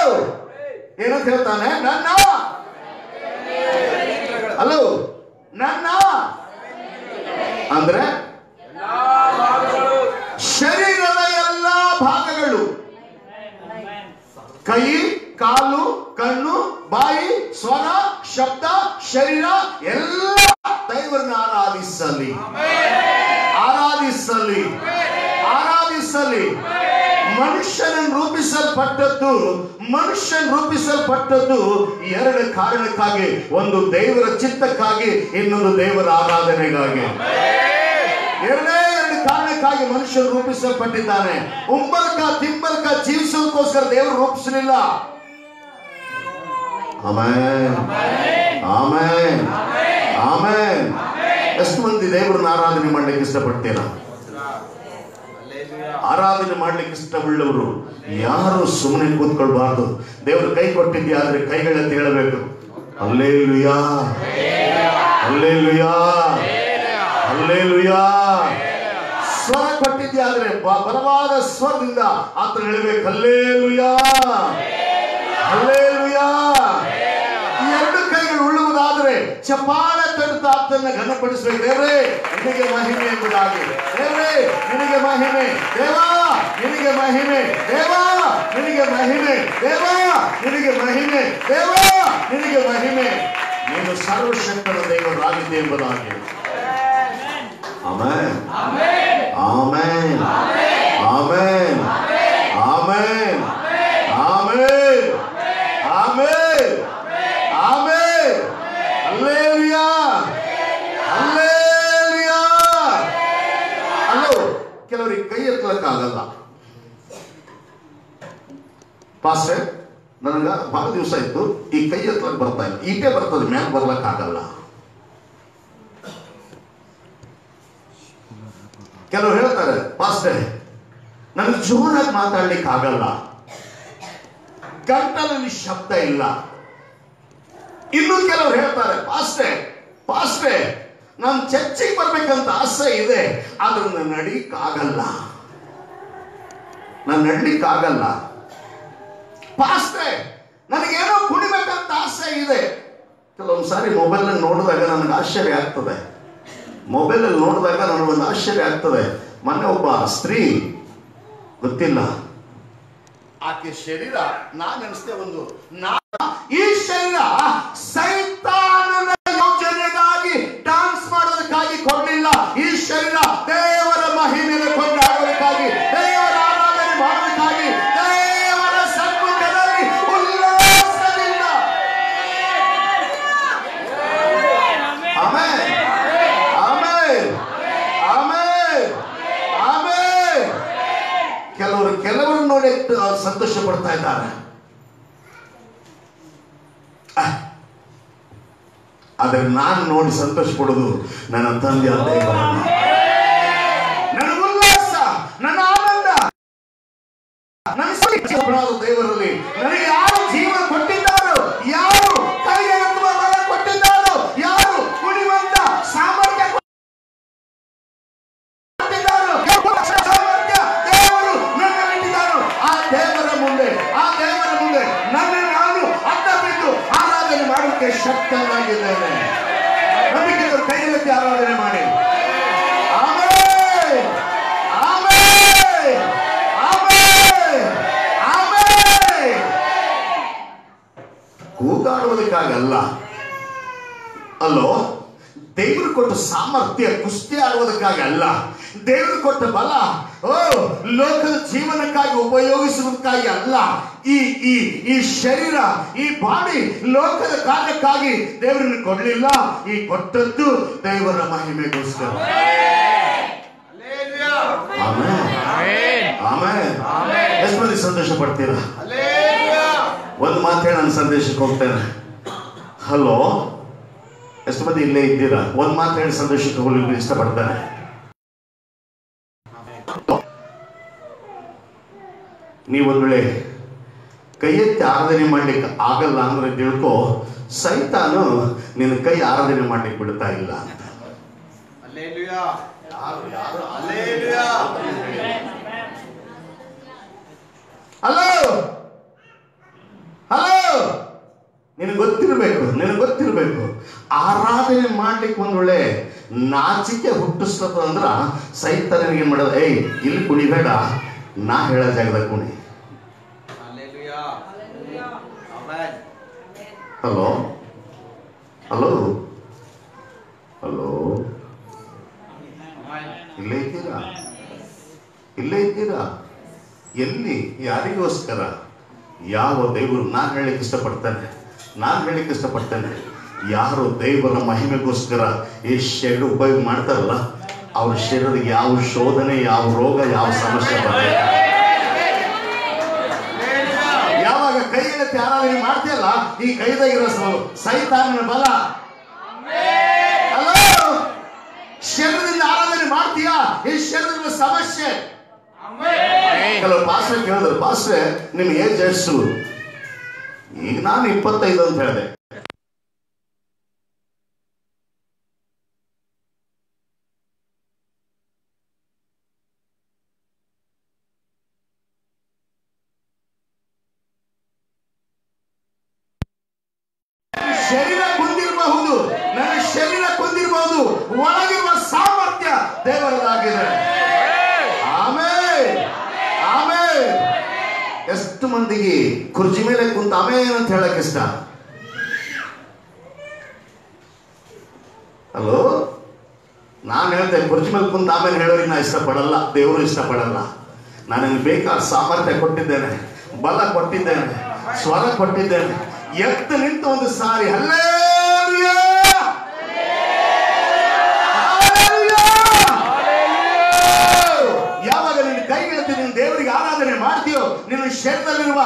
ಏನಂತ ಹೇಳ್ತಾನೆ ನನ್ನ ಹಲೋ ನನ್ನ ಅಂದ್ರೆ ಶರೀರದ ಎಲ್ಲ ಭಾಗಗಳು ಕೈ ಕಾಲು ಕಣ್ಣು ಬಾಯಿ ಸ್ವರ ಶಬ್ದ ಶರೀರ ಎಲ್ಲ ದೈವರನ್ನ ಆರಾಧಿಸಲಿ ಆರಾಧಿಸಲಿ ಆರಾಧಿಸಲಿ ಮನುಷ್ಯನನ್ನು ರೂಪಿಸಲ್ಪಟ್ಟದ್ದು ಮನುಷ್ಯನ್ ರೂಪಿಸಲ್ಪಟ್ಟದ್ದು ಎರಡು ಕಾರಣಕ್ಕಾಗಿ ಒಂದು ದೇವರ ಚಿತ್ತಕ್ಕಾಗಿ ಇನ್ನೊಂದು ದೇವರ ಆರಾಧನೆಗಾಗಿ ಎರಡೇ ಎರಡು ಕಾರಣಕ್ಕಾಗಿ ಮನುಷ್ಯರು ರೂಪಿಸಲ್ಪಟ್ಟಿದ್ದಾನೆ ಉಂಬಲ್ಕ ತಿಂಬಲ್ಕ ಜೀವಿಸೋದಕ್ಕೋಸ್ಕರ ದೇವರು ರೂಪಿಸಲಿಲ್ಲ ಆಮೇನ್ ಆಮೇನ್ ಆಮೇನ್ ಎಷ್ಟು ಮಂದಿ ದೇವರನ್ನ ಆರಾಧನೆ ಮಾಡ್ಲಿಕ್ಕೆ ಇಷ್ಟಪಡ್ತೀರಾ ಆರಾಧನೆ ಮಾಡ್ಲಿಕ್ಕೆ ಇಷ್ಟವುಳ್ಳವರು ಯಾರು ಸುಮ್ಮನೆ ಕೂತ್ಕೊಳ್ಬಾರ್ದು ದೇವರು ಕೈ ಕೊಟ್ಟಿದ್ಯಾ ಆದ್ರೆ ಕೈಗಳೆಂತ ಹೇಳಬೇಕು ಅಲ್ಲೇ ಲುಯಾ ಅಲ್ಲೇ ಲುಯಾ ಅಲ್ಲೇ ಲುಯಾ ಸ್ವರ ಕೊಟ್ಟಿದ್ಯಾ ಆದ್ರೆ ಬ- ಬಲವಾದ ಸ್ವರದಿಂದ ಆತನ ಹೇಳಬೇಕು ಅಲ್ಲೇ ಲುಯಾ ಅಲ್ಲೇ ಲುಯಾ ಈ ಎರಡು ಕೈಗಳು ಉಳ್ಳುವುದಾದ್ರೆ ಚಪಾಳೆ ತಡೆದು ಆತನ್ನ ಘನಪಡಿಸಬೇಕು ದೇವ್ರೇ ನಿನಗೆ ಮಹಿಮೆ ಎಂಬುದಾಗಿ ದೇವ್ರೇ ನಿನಗೆ ಮಹಿಮೆ ದೇವಾ ನಿನಗೆ ಮಹಿಮೆ ದೇವಾ ನಿನಗೆ ಮಹಿಮೆ ದೇವಾ ನಿನಗೆ ಮಹಿಮೆ ದೇವಾ ನಿನಗೆ ಮಹಿಮೆ ನೀನು ಸರ್ವಶಕ್ತನ ದೇವರಾಗಿದ್ದೆ ಎಂಬುದಾಗಿ ಆಮೇನ್ amen amen amen amen amen ಆಮೇನ್ ಹಲ್ಲೆಲೂಯಾ ಹಲ್ಲೆಲೂಯಾ ಅಲ್ಲೋ ಕೆಲವರಿಗೆ ಕೈ ಎತ್ತಲಕ್ಕಾಗಲ್ಲ ಪಾಸ್ಟರ್ ನನಗ ಬಹಳ ದಿವಸ ಇತ್ತು ಈ ಕೈ ಎತ್ತಲಕ್ ಬರ್ತಾ ಇಲ್ಲ ಈಟೇ ಬರ್ತದೆ ಮ್ಯಾಲ್ ಬರ್ಲಕ್ಕಾಗಲ್ಲ ಕೆಲವರು ಹೇಳ್ತಾರೆ ಪಾಸ್ಟರ್ ನನಗೆ ಜೋರಾಗಿ ಮಾತಾಡ್ಲಿಕ್ಕೆ ಆಗಲ್ಲ ಗಂಟಲಲ್ಲಿ ಶಬ್ದ ಇಲ್ಲ ಇನ್ನು ಕೆಲವರು ಹೇಳ್ತಾರೆ ಪಾಸ್ಟೆ ಪಾಸ್ಟೆ ನಾನು ಚರ್ಚಿಗೆ ಬರ್ಬೇಕಂತ ಆಸೆ ಇದೆ ಆದ್ರೆ ನಾನು ನಡೀಕ್ ಆಗಲ್ಲ ನಾನು ನಡ್ಲಿಕ್ಕೆ ಆಗಲ್ಲ ಪಾಸ್ಟೆ ನನಗೇನೋ ಕುಣಿಬೇಕಂತ ಆಸೆ ಇದೆ ಕೆಲವೊಂದು ಸಾರಿ ಮೊಬೈಲ್ ನೋಡಿದಾಗ ನನಗೆ ಆಶ್ಚರ್ಯ ಆಗ್ತದೆ ಮೊಬೈಲ್ ಅಲ್ಲಿ ನೋಡಿದಾಗ ನನಗೊಂದು ಆಶ್ಚರ್ಯ ಆಗ್ತದೆ ಮೊನ್ನೆ ಒಬ್ಬ ಸ್ತ್ರೀ ಗೊತ್ತಿಲ್ಲ ಆಕೆ ಶರೀರ ನಾನು ಅನಿಸ್ತೇ ಒಂದು ನಾ ಈ ಶರೀರ ಸೈತಾನನ ಯೋಜನೆಗಾಗಿ ಡಾನ್ಸ್ ಮಾಡೋದಕ್ಕಾಗಿ ಕೊಡ್ಲಿಲ್ಲ ಈ ಶರೀರ ದೇವರ ಮಹಿಮೆಯನ್ನು ಕೊಂಡಾಡೋದಕ್ಕಾಗಿ ದೇವರ ಆರಾಧನೆ ಮಾಡೋದಕ್ಕಾಗಿ ದೇವರ ಸನ್ಮುಖದಲ್ಲಿ ಉಲ್ಲಾಸದಿಂದ ಆಮೇಲೆ ಆಮೇಲೆ ಆಮೇಲೆ ಆಮೇಲೆ ಕೆಲವರು ಕೆಲವರು ನೋಡಿ ಅವ್ರು ಸಂತೋಷ ಪಡ್ತಾ ಇದ್ದಾರೆ ಅಹ್. ಆದ್ರೆ ನಾನು ನೋಡಿ ಸಂತೋಷ ಪಡೋದು ನನ್ನ ತಂದೆ ದೇವರನ್ನ ನನ್ನ ಉಲ್ಲಾಸ ನನ್ನ ಆನಂದ ನನ್ನ ಸಂತೋಷಪಡೋದು ದೇವರಲ್ಲಿ ನನಗೆ ಯಾರು ಜೀವ ಕೊಟ್ಟಿದ್ದಾರೋ ಯಾರು ಕೈಗೆ ಎತ್ತುವ ಬಲ ಕೊಟ್ಟಿದ್ದಾರೋ ಯಾರು ಕುಣಿಯುವಂತ ಸಾಮರ್ಥ್ಯ ಕೊಟ್ಟಿದ್ದಾರೋ ಸಾಮರ್ಥ್ಯ ದೇವರು ನನ್ನಲ್ಲಿಟ್ಟಿದ್ದಾರೋ ಆ ದೇವರ ಮುಂದೆ ಆ ದೇವರ ಮುಂದೆ ನನ್ನ ನಾನು ಅಡ್ಡ ಬಿದ್ದು ಆರಾಧನೆ ಮಾಡೋಕ್ಕೆ ಶಕ್ತನಾಗಿದ್ದೇನೆ ನಂಬಿಕೆ ಕೈ ಎತ್ತಿ ಆರಾಧನೆ ಮಾಡಿ ಆಮೇಲೆ ಆಮೇಲೆ ಆಮೇಲೆ ಆಮೇಲೆ ಕೂಗಾಡುವುದಕ್ಕಾಗಲ್ಲ ಅಲ್ಲೋ ದೇವರು ಕೊಟ್ಟ ಸಾಮರ್ಥ್ಯ ಕುಸ್ತಿ ಆಡುವುದಕ್ಕಾಗಿ ಅಲ್ಲ ದೇವರು ಕೊಟ್ಟ ಬಲ ಓ ಲೋಕದ ಜೀವನಕ್ಕಾಗಿ ಉಪಯೋಗಿಸುವುದಕ್ಕಾಗಿ ಅಲ್ಲ ಈ ಈ ಈ ಶರೀರ ಈ ಬಾಡಿ ಲೋಕದ ಕಾರ್ಯಕ್ಕಾಗಿ ದೇವರನ್ನು ಕೊಡಲಿಲ್ಲ ಈ ಕೊಟ್ಟದ್ದು ದೇವರ ಮಹಿಮೆಗೋಸ್ಕರ ಆಮೇಲೆ ಆಮೇಲೆ ಎಷ್ಟು ಮಂದಿ ಸಂತೋಷ ಪಡ್ತೀರಾ ಒಂದು ಮಾತು ಹೇಳಿ ನಾನು ಸಂದೇಶಕ್ಕೆ ಹೋಗ್ತೇನೆ ಹಲೋ ಎಷ್ಟು ಮಂದಿ ಇಲ್ಲೇ ಇದ್ದೀರಾ ಒಂದು ಮಾತು ಹೇಳಿ ಸಂದೇಶಕ್ಕೆ ಹೋಗ್ಲಿಕ್ಕೆ ಇಷ್ಟಪಡ್ತೇನೆ ನೀವೊಂದ್ ವೇಳೆ ಕೈ ಎತ್ತಿ ಆರಾಧನೆ ಮಾಡ್ಲಿಕ್ಕೆ ಆಗಲ್ಲ ಅಂದ್ರೆ ತಿಳ್ಕೊ ಸೈತಾನು ನಿನ್ನ ಕೈ ಆರಾಧನೆ ಮಾಡ್ಲಿಕ್ಕೆ ಬಿಡ್ತಾ ಇಲ್ಲ ಅಂತ ಯಾರು ಯಾರು ಹಲೋ ನಿನಗೆ ಗೊತ್ತಿರಬೇಕು ನಿನಗೆ ಗೊತ್ತಿರಬೇಕು ಆರಾಧನೆ ಮಾಡ್ಲಿಕ್ಕೆ ಒಂದ್ ಒಳ್ಳೆ ನಾಚಿಕೆ ಹುಟ್ಟಿಸ್ತದ ಅಂದ್ರ ಸೈತಾನಿಗೆ ಏನ್ ಮಾಡೋದು ಏಯ್ ಇಲ್ಲಿ ಕುಣಿಬೇಡ ನಾ ಹೇಳೋ ಜಾಗದಾಗ ಕುಣಿ Hallelujah. Amen. Hello hello hello Amen. ಇಲ್ಲೇ ಇದ್ದೀರಾ ಇಲ್ಲೇ ಇದ್ದೀರಾ ಎಲ್ಲಿ ಯಾರಿಗೋಸ್ಕರ ಯಾವ ದೇವರು ನಾನು ಹೇಳಕ್ಕೆ ಇಷ್ಟಪಡ್ತೇನೆ ನಾನು ಹೇಳಕ್ಕೆ ಇಷ್ಟಪಡ್ತೇನೆ ಯಾರು ದೇವರ ಮಹಿಮೆಗೋಸ್ಕರ ಈ ಶರೀರ ಉಪಯೋಗ ಮಾಡ್ತಾರಲ್ಲ ಅವ್ರ ಶರೀರಕ್ಕೆ ಯಾವ ಶೋಧನೆ ಯಾವ ರೋಗ ಯಾವ ಸಮಸ್ಯೆ ಬರಲ್ಲ ಯಾವಾಗ ಕೈ ಎತ್ತಿ ಆರಾಧನೆ ಮಾಡ್ತೀಯಲ್ಲ ಈ ಕೈದಾಗಿರೋ ಸ- ಸೈತಾನನ ಬಲ ಹಲೋ ಶರೀರದಿಂದ ಆರಾಧನೆ ಮಾಡ್ತೀಯಾ ಈ ಶರೀರದ ಸಮಸ್ಯೆ ಕೆಲವು ಪಾಸ್ಟ್ರೆ ಕೇಳಿದ್ರು ಪಾಸ್ಟ್ರೆ ನಿಮ್ ಏಜ್ ಎಷ್ಟು ಈಗ ನಾನು ಇಪ್ಪತ್ತೈದು ಅಂತ ಹೇಳಿದೆ ಶರೀರ ಕುಂದಿರಬಹುದು ನನ್ನ ಶರೀರ ಕುಂದಿರಬಹುದು ಒಳಗಿರುವ ಸಾಮರ್ಥ್ಯ ದೇವರದಾಗಿದೆ ಆಮೇಲೆ ಆಮೇಲೆ ಎಷ್ಟು ಮಂದಿಗೆ ಕುರ್ಚಿ ಮೇಲೆ ಕುಂತ ಆಮೇಲೆ ಅಂತ ಹೇಳಕ್ ಇಷ್ಟ ಹಲೋ ನಾನು ಹೇಳ್ತೇನೆ ಕುರ್ಚಿ ಮೇಲೆ ಕುಂತ ಆಮೇಲೆ ಹೇಳೋರಿಗೆ ನಾ ಇಷ್ಟಪಡಲ್ಲ ದೇವರು ಇಷ್ಟಪಡಲ್ಲ ನನಗೆ ಬೇಕಾದ ಸಾಮರ್ಥ್ಯ ಕೊಟ್ಟಿದ್ದೇನೆ ಬಲ ಕೊಟ್ಟಿದ್ದೇನೆ ಸ್ವರ ಕೊಟ್ಟಿದ್ದೇನೆ ಎತ್ತು ನಿಂತು ಒಂದು ಸಾರಿ ಹಲ್ಲೇಲೂಯಾ! ಹಲ್ಲೇಲೂಯಾ! ಯಾವಾಗ ನಿನ್ನ ಕೈಗೆಳತಿ ನಿನ್ನ ದೇವರಿಗೆ ಆರಾಧನೆ ಮಾಡ್ತೀಯೋ ನಿನ್ನ ಶರೀರದಲ್ಲಿರುವ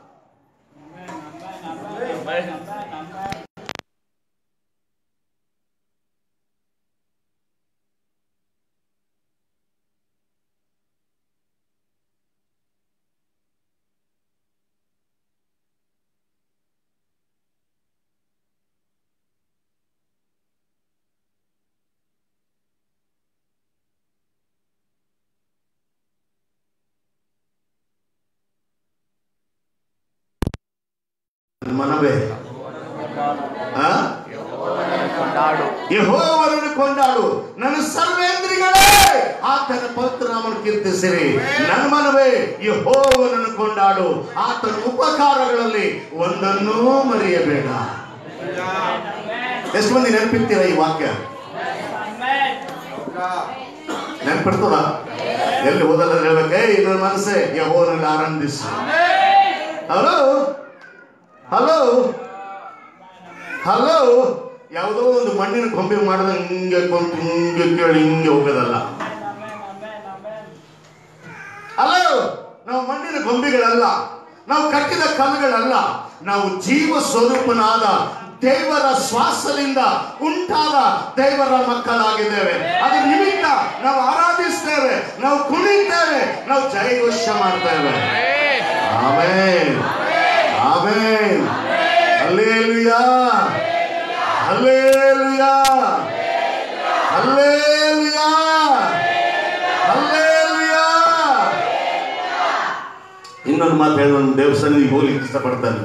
ಮನವೇ ಆ? ಕೊಂಡಾಡು ಯೆಹೋವನನ್ನು ಕೊಂಡಾಡು ನನ್ನ ಸರ್ವೇಂದ್ರಿಗಳೇ ಆತನ ಪವಿತ್ರ ನಾಮವನ್ನು ಕೀರ್ತಿಸಿರಿ ನನ್ನ ಮನವೇ ಯೆಹೋವನನ್ನು ಕೊಂಡಾಡು ಆತನ ಉಪಕಾರಗಳಲ್ಲಿ ಒಂದನ್ನೂ ಮರೆಯಬೇಡ ಎಷ್ಟು ಮಂದಿ ನೆನಪಿರ್ತೀರ ಈ ವಾಕ್ಯ ನೆನಪಿರ್ತದ ಎಲ್ಲಿ ಹೋದಲ್ಲ ಹೇಳ್ಬೇಕೇ ಇದ್ರ ಮನಸ್ಸೇ ಯಹೋವನಲ್ಲಿ ಆನಂದಿಸು ಹಲೋ ಹಲೋ ಹಲೋ ಯಾವುದೋ ಒಂದು ಮಣ್ಣಿನ ಕೊಂಬೆ ಮಾಡಿದ ಹಿಂಗೆ ಕೊಂಬ್ ಹಿಂಗೆ ಕೇಳಿ ಹಿಂಗೆ ಹೋಗೋದಲ್ಲ ಹಲೋ ನಾವು ಮಣ್ಣಿನ ಗೊಂಬೆಗಳಲ್ಲ ನಾವು ಕಟ್ಟಿದ ಕಲ್ಲುಗಳಲ್ಲ ನಾವು ಜೀವ ಸ್ವರೂಪನಾದ ದೇವರ ಶ್ವಾಸದಿಂದ ಉಂಟಾದ ದೇವರ ಮಕ್ಕಳಾಗಿದ್ದೇವೆ ಅದ್ರ ನಿಮಿತ್ತ ನಾವು ಆರಾಧಿಸ್ತೇವೆ ನಾವು ಕುಣಿತೇವೆ ನಾವು ಜಯಘೋಷ ಮಾಡ್ತೇವೆ amen amen hallelujah hallelujah hallelujah hallelujah ಇನ್ನೊಂದು ಮಾತು ಹೇಳಿ ನಾನು ದೇವಸ್ಥಾನಕ್ಕೆ ಹೋಗ್ಲಿಕ್ಕೆ ಇಷ್ಟಪಡ್ತಾನೆ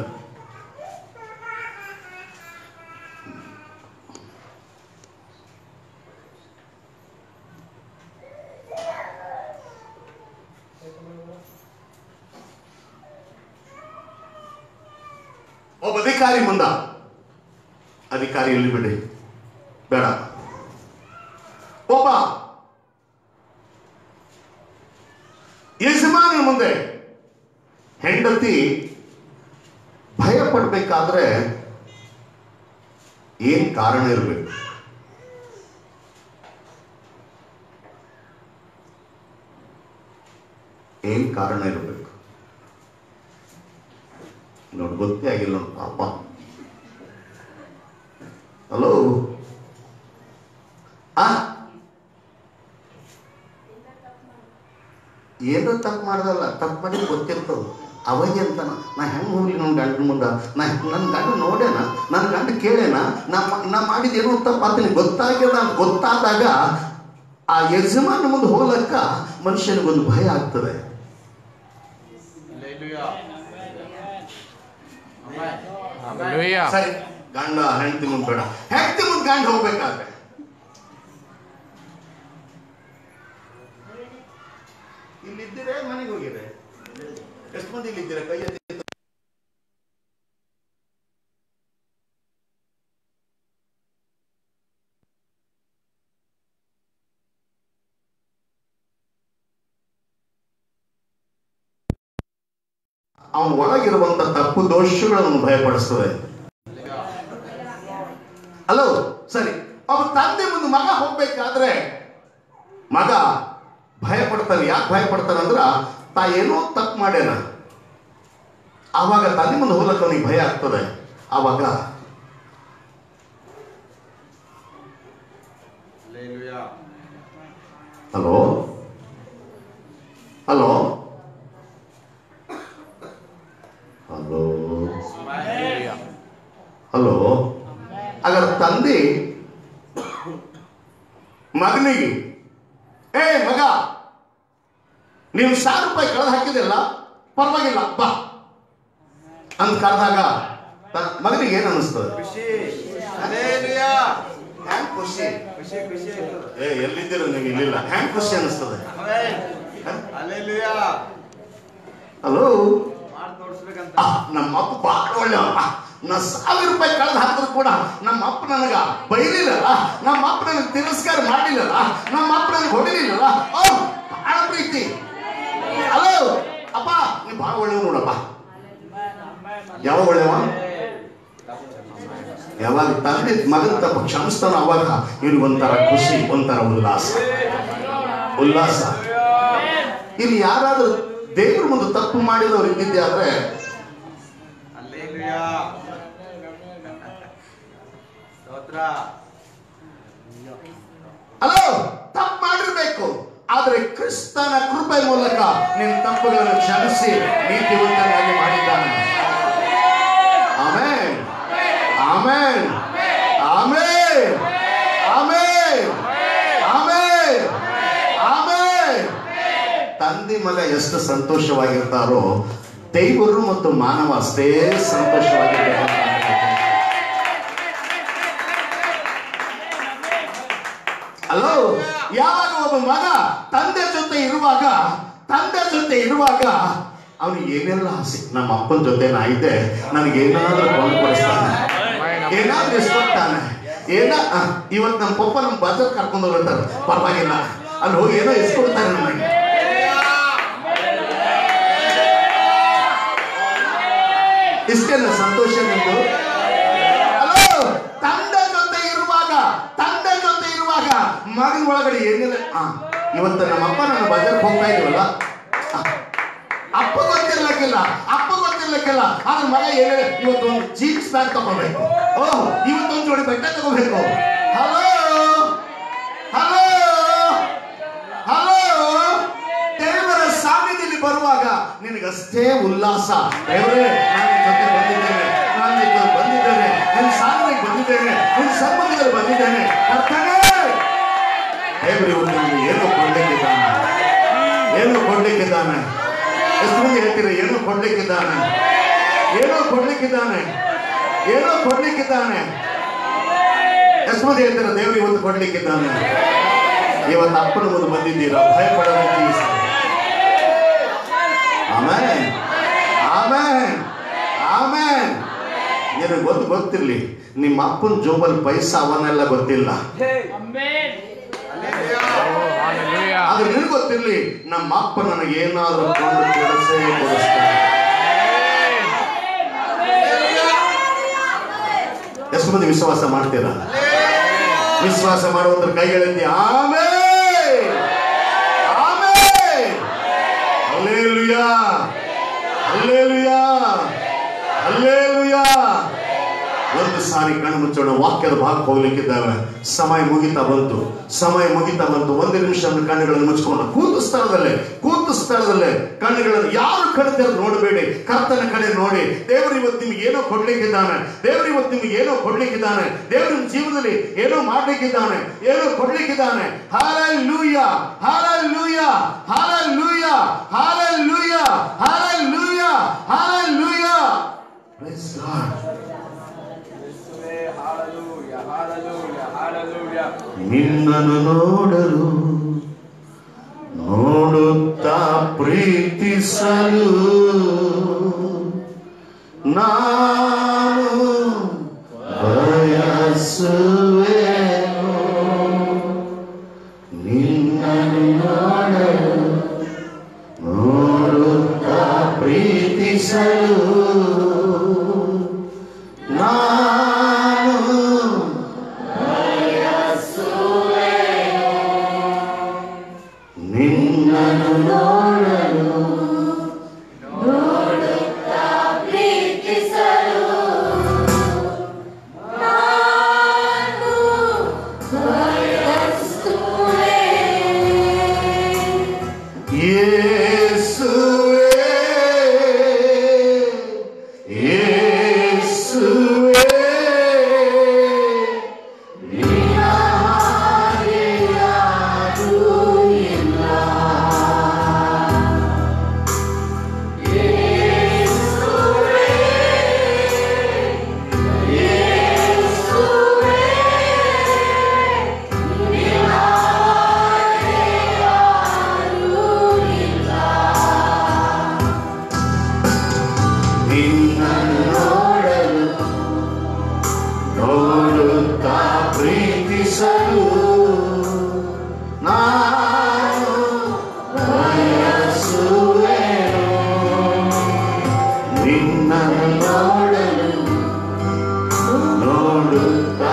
ಒಬ್ಬ ಅಧಿಕಾರಿ ಮುಂದ ಅಧಿಕಾರಿ ಇಲ್ಲಿ ಬಿಡಿ ಬೇಡ ಒಬ್ಬ ಯಜಮಾನ ಮುಂದೆ ಹೆಂಡತಿ ಭಯ ಪಡ್ಬೇಕಾದ್ರೆ ಏನ್ ಕಾರಣ ಇರಬೇಕು ಏನ್ ಕಾರಣ ಇರಬೇಕು ನೋಡಿ ಗೊತ್ತೇ ಆಗಿಲ್ಲ ನೋಡಿ ಪಾಪ ಹಲೋ ಆ ಏನೋ ತಪ್ಪು ಮಾಡ್ದಲ್ಲ ತಪ್ಪು ಮಾಡಿ ಗೊತ್ತಿರ್ತದ ಅವಾಗ ಅಂತಾನ ನಾ ಹೆಂಗೆ ಹೋಗ್ಲಿ ನನ್ನ ಗಂಡನ ಮುಂದೆ ನಾ ನನ್ನ ಗಂಡ ನೋಡೇನ ನನ್ನ ಗಂಡ ಕೇಳೇನ ನಾ ಮಾ- ನಾ ಮಾಡಿದೇನೋ ತಪ್ಪಾತೀನಿ ಗೊತ್ತಾಗ್ಯದ ಅಂತ ಗೊತ್ತಾದಾಗ ಆ ಯಜಮಾನ ಮುಂದೆ ಹೋಗ್ಲಕ್ಕ ಮನುಷ್ಯನಿಗೊಂದು ಭಯ ಆಗ್ತದೆ Hallelujah. Amen. Hallelujah. ಸರಿ ಗಂಡ ಹೆಂಡತಿ ಮುಂದ್ ಬೇಡ ಹೆಂಡತಿ ಮುಂದ್ ಗಂಡ ಹೋಗ್ಬೇಕಾದ್ರೆ ಇಲ್ಲಿದ್ದೀರೇ ಮನೆಗೆ ಹೋಗಿರೆ ಎಷ್ಟು ಮಂದಿ ಇಲ್ಲಿದ್ದೀರಾ ಕೈ ಎತ್ತಿ ಅವನ ಒಳಗಿರುವಂತ ತಪ್ಪು ದೋಷಗಳನ್ನು ಭಯಪಡಿಸ್ತದೆ ಹಲೋ ಸರಿ ಅವ ತಂದೆ ಮುಂದೆ ಮಗ ಹೋಗ್ಬೇಕಾದ್ರೆ ಮಗ ಭಯ ಪಡ್ತಾನೆ ಯಾಕೆ ಭಯ ಪಡ್ತಾನೆ ಅಂದ್ರ ತಾ ಏನೋ ತಪ್ಪು ಮಾಡ್ಯಾನ ಆವಾಗ ತಂದೆ ಮುಂದೆ ಹೋಗ್ಲಕ್ಕ ಅವನಿಗೆ ಭಯ ಆಗ್ತದೆ ಆವಾಗ hello hello hello Hallelujah. Hello ಹಾಗಾದ್ರೆ ತಂದೆ ಮಗನಿಗೆ ಏ ಮಗ ನೀವು ಸಾವಿರ ರೂಪಾಯಿ ಕಳೆದು ಹಾಕಿದಿಲ್ಲ ಪರವಾಗಿಲ್ಲ ಬಾ ಅಂತ ಕರೆದಾಗ ಮಗನಿಗೆ ಏನು ಅನಿಸ್ತದೆ ಖುಷಿ Hallelujah. ಹ್ಯಾಂಗ್ ಖುಷಿ ಖುಷಿ ಖುಷಿ ಆಯ್ತು ಏ ಎಲ್ಲಿದ್ದೀರ ನೀವು ಇಲ್ಲಿಲ್ಲ ಹ್ಯಾಂಗ್ ಖುಷಿ ಅನಿಸ್ತದೆ Amen. Hallelujah. ಹಲೋ ಮಾಡ್ ತೋರಿಸ್ಬೇಕಂತ ಆ, ನಮ್ಮ ಅಪ್ಪ ಬಹಳ ಒಳ್ಳೆಯಪ್ಪ ನಾ ಸಾವಿರ ರೂಪಾಯಿ ಕಳೆದು ಹಾಕಿದ್ರು ಕೂಡ ನಮ್ಮ ಅಪ್ಪ ನನಗ ಬೈಲಿಲ್ಲಲ್ಲ ನಮ್ಮ ಅಪ್ಪ ನನಗೆ ತಿರಸ್ಕಾರ ಮಾಡಿಲ್ಲಲ್ಲ ನಮ್ಮ ಅಪ್ಪ ನನಗೆ ಹೊಡಿಲಿಲ್ಲಲ್ಲ ಓ ಬಹಳ ಪ್ರೀತಿ ಹಲೋ ಅಪ್ಪ ನೀ ಬಹಳ ಒಳ್ಳೆಯವ ನೋಡಪ್ಪ ಯಾವ ಒಳ್ಳೆಯವ ಯಾವಾಗ ತಂದೆ ಮಗನ ತಪ್ಪ ಕ್ಷಮಿಸ್ತಾನ ಅವಾಗ ಇವ್ರಿಗೆ ಒಂಥರ ಖುಷಿ ಒಂಥರ ಉಲ್ಲಾಸ ಉಲ್ಲಾಸ ಇಲ್ಲಿ ಯಾರಾದ್ರೂ ದೇವ್ರ ಮುಂದೆ ತಪ್ಪು ಮಾಡಿದವ್ರು ಇದ್ದಿದ್ದೆ ಆದ್ರೆ Hallelujah. ಸ್ತೋತ್ರ ಹಲೋ ತಪ್ಪು ಮಾಡಿರ್ಬೇಕು ಆದ್ರೆ ಕ್ರಿಸ್ತನ ಕೃಪೆ ಮೂಲಕ ನಿನ್ನ ತಪ್ಪುಗಳನ್ನು ಕ್ಷಮಿಸಿ ನೀತಿವಂತನಾಗಿ ಮಾಡಿದ್ದಾನೆ ಆಮೇನ್ ಆಮೇನ್ ಆಮೇನ್ ಆಮೇನ್ ಆಮೇನ್ ಆಮೇನ್ ತಂದೆ ಮಗ ಎಷ್ಟು ಸಂತೋಷವಾಗಿರ್ತಾರೋ ದೇವರು ಮತ್ತು ಮಾನವ ಅಷ್ಟೇ ಸಂತೋಷವಾಗಿರ್ಬೇಕು ಹಲೋ ಯಾವಾಗ ಒಬ್ಬ ಮಗ ತಂದೆ ಜೊತೆ ಇರುವಾಗ ತಂದೆ ಜೊತೆ ಇರುವಾಗ ಅವನಿಗೆ ಏನೆಲ್ಲ ಆಸೆ ನಮ್ಮ ಅಪ್ಪನ ಜೊತೆ ನಾ ಇದ್ದೆ ನನಗೆ ಏನಾದ್ರೂ ಕೊಂಡುಕೊಡಿಸ್ತಾನೆ ಏನಾದ್ರೂ ಇಸ್ಕೊಡ್ತಾನೆ ಏನ ಆ, ಇವತ್ತು ನಮ್ಮ ಪಪ್ಪ ನಮ್ಮ ಬಜಾರ್ ಕರ್ಕೊಂಡು ಹೋಗ್ತಾರೆ ಪರವಾಗಿಲ್ಲ ಅಲ್ಲಿ ಹೋಗಿ ಏನೋ ಇಸ್ಕೊಡ್ತಾನೆ ನನಗೆ ಇಷ್ಟೇನ ಸಂತೋಷ ನಿಂದು ಹಲೋ ತಂದೆ ಜೊತೆ ಇರುವಾಗ ತಂದೆ ಜೊತೆ ಇರುವಾಗ ಮಗನ ಒಳಗಡೆ ಏನಿಲ್ಲ ಆ, ಇವತ್ತು ನಮ್ಮ ಅಪ್ಪ ನನ್ನ ಬಜಾರ್ಗೆ ಹೋಗ್ತಾ ಇದೀವಲ್ಲ ಆ, ಅಪ್ಪ ಗೊತ್ತಿರ್ಲಕ್ಕಿಲ್ಲ ಅಪ್ಪ ಗೊತ್ತಿರ್ಲಕ್ಕಿಲ್ಲ ಆದ್ರೆ ಮಗ ಏನಿಲ್ಲ ಇವತ್ತು ಒಂದು ಜೀನ್ಸ್ ಪ್ಯಾಂಟ್ ತಗೋಬೇಕು ಓಹ್ ಇವತ್ತೊಂದು ಜೋಡಿ ಬಟ್ಟೆ ತಗೋಬೇಕು ಹಲೋ ಹಲೋ ಹಲೋ ದೇವರ ಸಾನ್ನಿಧ್ಯದಲ್ಲಿ ಬರುವಾಗ ನಿನಗಷ್ಟೇ ಉಲ್ಲಾಸ ದೇವರೇ ನಾನು ನಿನ್ ಜೊತೆ ಬಂದಿದ್ದೇನೆ ನಾನು ನಿನ್ ಜೊತೆ ಬಂದಿದ್ದೇನೆ ನಿನ್ನ ಸಾಧನೆಗೆ ಬಂದಿದ್ದೇನೆ ನಿನ್ನ ಸಂಬಂಧದಲ್ಲಿ ಬಂದಿದ್ದೇನೆ ಕರ್ತನೇ ದೇವರು ಇವತ್ತು ನಿಮಗೆ ಏನು ಕೊಡ್ಲಿಕ್ಕಿದ್ದಾನೆ ಏನು ಕೊಡ್ಲಿಕ್ಕಿದ್ದಾನೆ ಎಷ್ಟು ಮಂದಿ ಹೇಳ್ತೀರ ಏನೋ ಕೊಡ್ಲಿಕ್ಕಿದ್ದಾನೆ ಏನೋ ಕೊಡ್ಲಿಕ್ಕಿದ್ದಾನೆ ಏನೋ ಕೊಡ್ಲಿಕ್ಕಿದ್ದಾನೆ ಎಷ್ಟು ಮಂದಿ ಹೇಳ್ತೀರ ದೇವರು ಇವತ್ತು ಕೊಡ್ಲಿಕ್ಕಿದ್ದಾನೆ ಇವತ್ತು ಅಪ್ಪನ ಮುಂದೆ ಬಂದಿದ್ದೀರಾ ಭಯ ಪಡೋದ ಆಮೇಲೆ ಆಮೇಲೆ ಆಮೇಲೆ ನಿನಗೆ ಗೊತ್ತು ಗೊತ್ತಿರ್ಲಿ ನಿಮ್ಮ ಅಪ್ಪನ ಜೋಬಲ್ ಪೈಸಾ ಅವನ್ನೆಲ್ಲ ಗೊತ್ತಿಲ್ಲ Hallelujah. ಆದ್ರೆ ನಿನಗೆ ಗೊತ್ತಿರ್ಲಿ ನಮ್ಮ ಅಪ್ಪ ನನಗೆ ಏನಾದ್ರೂ ಕೊಂಡು ಕೊಡಿಸೇ ಕೊಡಿಸ್ತಾನೆ ಎಷ್ಟು ಮಂದಿ ವಿಶ್ವಾಸ ಮಾಡ್ತೀರಾ ವಿಶ್ವಾಸ ಮಾಡುವಂತ ಕೈಗಳೆತ್ತಿ ಆಮೇ ಆಮೇ ಅಲ್ಲೇಲುಯಾ ಅಲ್ಲೇಲುಯಾ ಅಲ್ಲೇಲುಯಾ ಒಂದು ಸಾರಿ ಕಣ್ಣು ಮುಚ್ಚೋಣ ವಾಕ್ಯದ ಭಾಗಕ್ಕೆ ಹೋಗ್ಲಿಕ್ಕಿದ್ದಾವೆ ಸಮಯ ಮುಗಿತಾ ಬಂತು ಸಮಯ ಮುಗಿತಾ ಬಂತು ಒಂದು ನಿಮಿಷ ನಮ್ಮ ಕಣ್ಣುಗಳನ್ನು ಮುಚ್ಕೊಂಡು ಕೂತು ಸ್ಥಳದಲ್ಲೇ ಕೂತು ಸ್ಥಳದಲ್ಲೇ ಕಣ್ಣುಗಳನ್ನು ಯಾರು ಕಡೆ ನೋಡಬೇಡಿ ಕರ್ತನ ಕಡೆ ನೋಡಿ ದೇವರು ಇವತ್ತು ನಿಮ್ಗೆ ಏನೋ ಕೊಡ್ಲಿಕ್ಕಿದ್ದಾನೆ ದೇವರು ಇವತ್ತು ನಿಮ್ಗೆ ಏನೋ ಕೊಡ್ಲಿಕ್ಕಿದ್ದಾನೆ ದೇವರು ನಿಮ್ಮ ಜೀವನದಲ್ಲಿ ಏನೋ ಮಾಡ್ಲಿಕ್ಕಿದ್ದಾನೆ ಏನೋ ಕೊಡ್ಲಿಕ್ಕಿದ್ದಾನೆ hallelujah hallelujah hallelujah hallelujah hallelujah hallelujah Praise God. ಯೇಸುವೇ, hallelujah, hallelujah, hallelujah. ನಿನ್ನನ್ನು ನೋಡಲು ನೋಡುತ್ತಾ ಪ್ರೀತಿಸಲು ನಾನು ಬಯಸುವೆನು ನಿನ್ನನ್ನು ನೋಡಲು ನೋಡುತ್ತಾ ಪ್ರೀತಿಸಲು ನಾನು ನಿನ್ನನ್ನು ನೋಡಲು ಯೇಸುವೇ ಯೇಸುವೇ ನಿನ್ನ ಹಾಗೆ ಯಾರೂ ಇಲ್ಲ. ನಿನ್ನನ್ನು ನೋಡಲು ನೋಡುತ್ತಾ ಪ್ರೀತಿಸಲು ನಾನು ಬಯಸುವೆನು ನಿನ್ನನ್ನು ನೋಡಲು ನೋಡುತ್ತಾ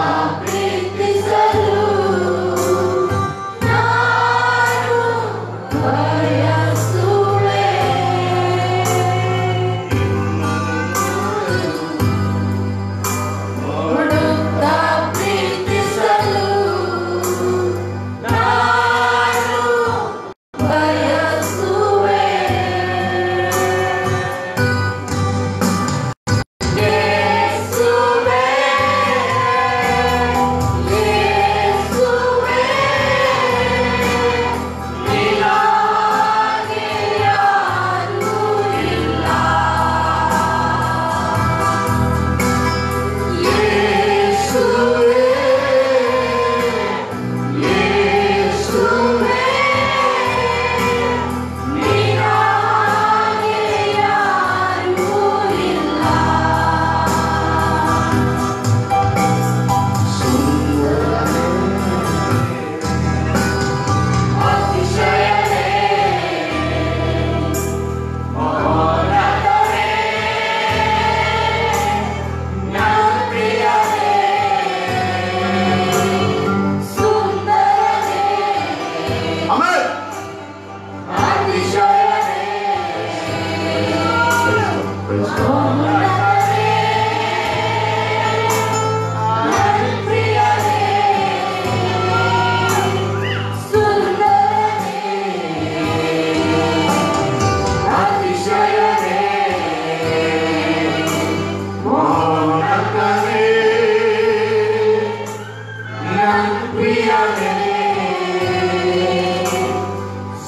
ಯೇಸುವೇ ಯೇಸುವೇ ಆಮೆನ್ Praise God. ಮೋಹಕನೇ ನನ್ನ ಪ್ರಿಯನೇ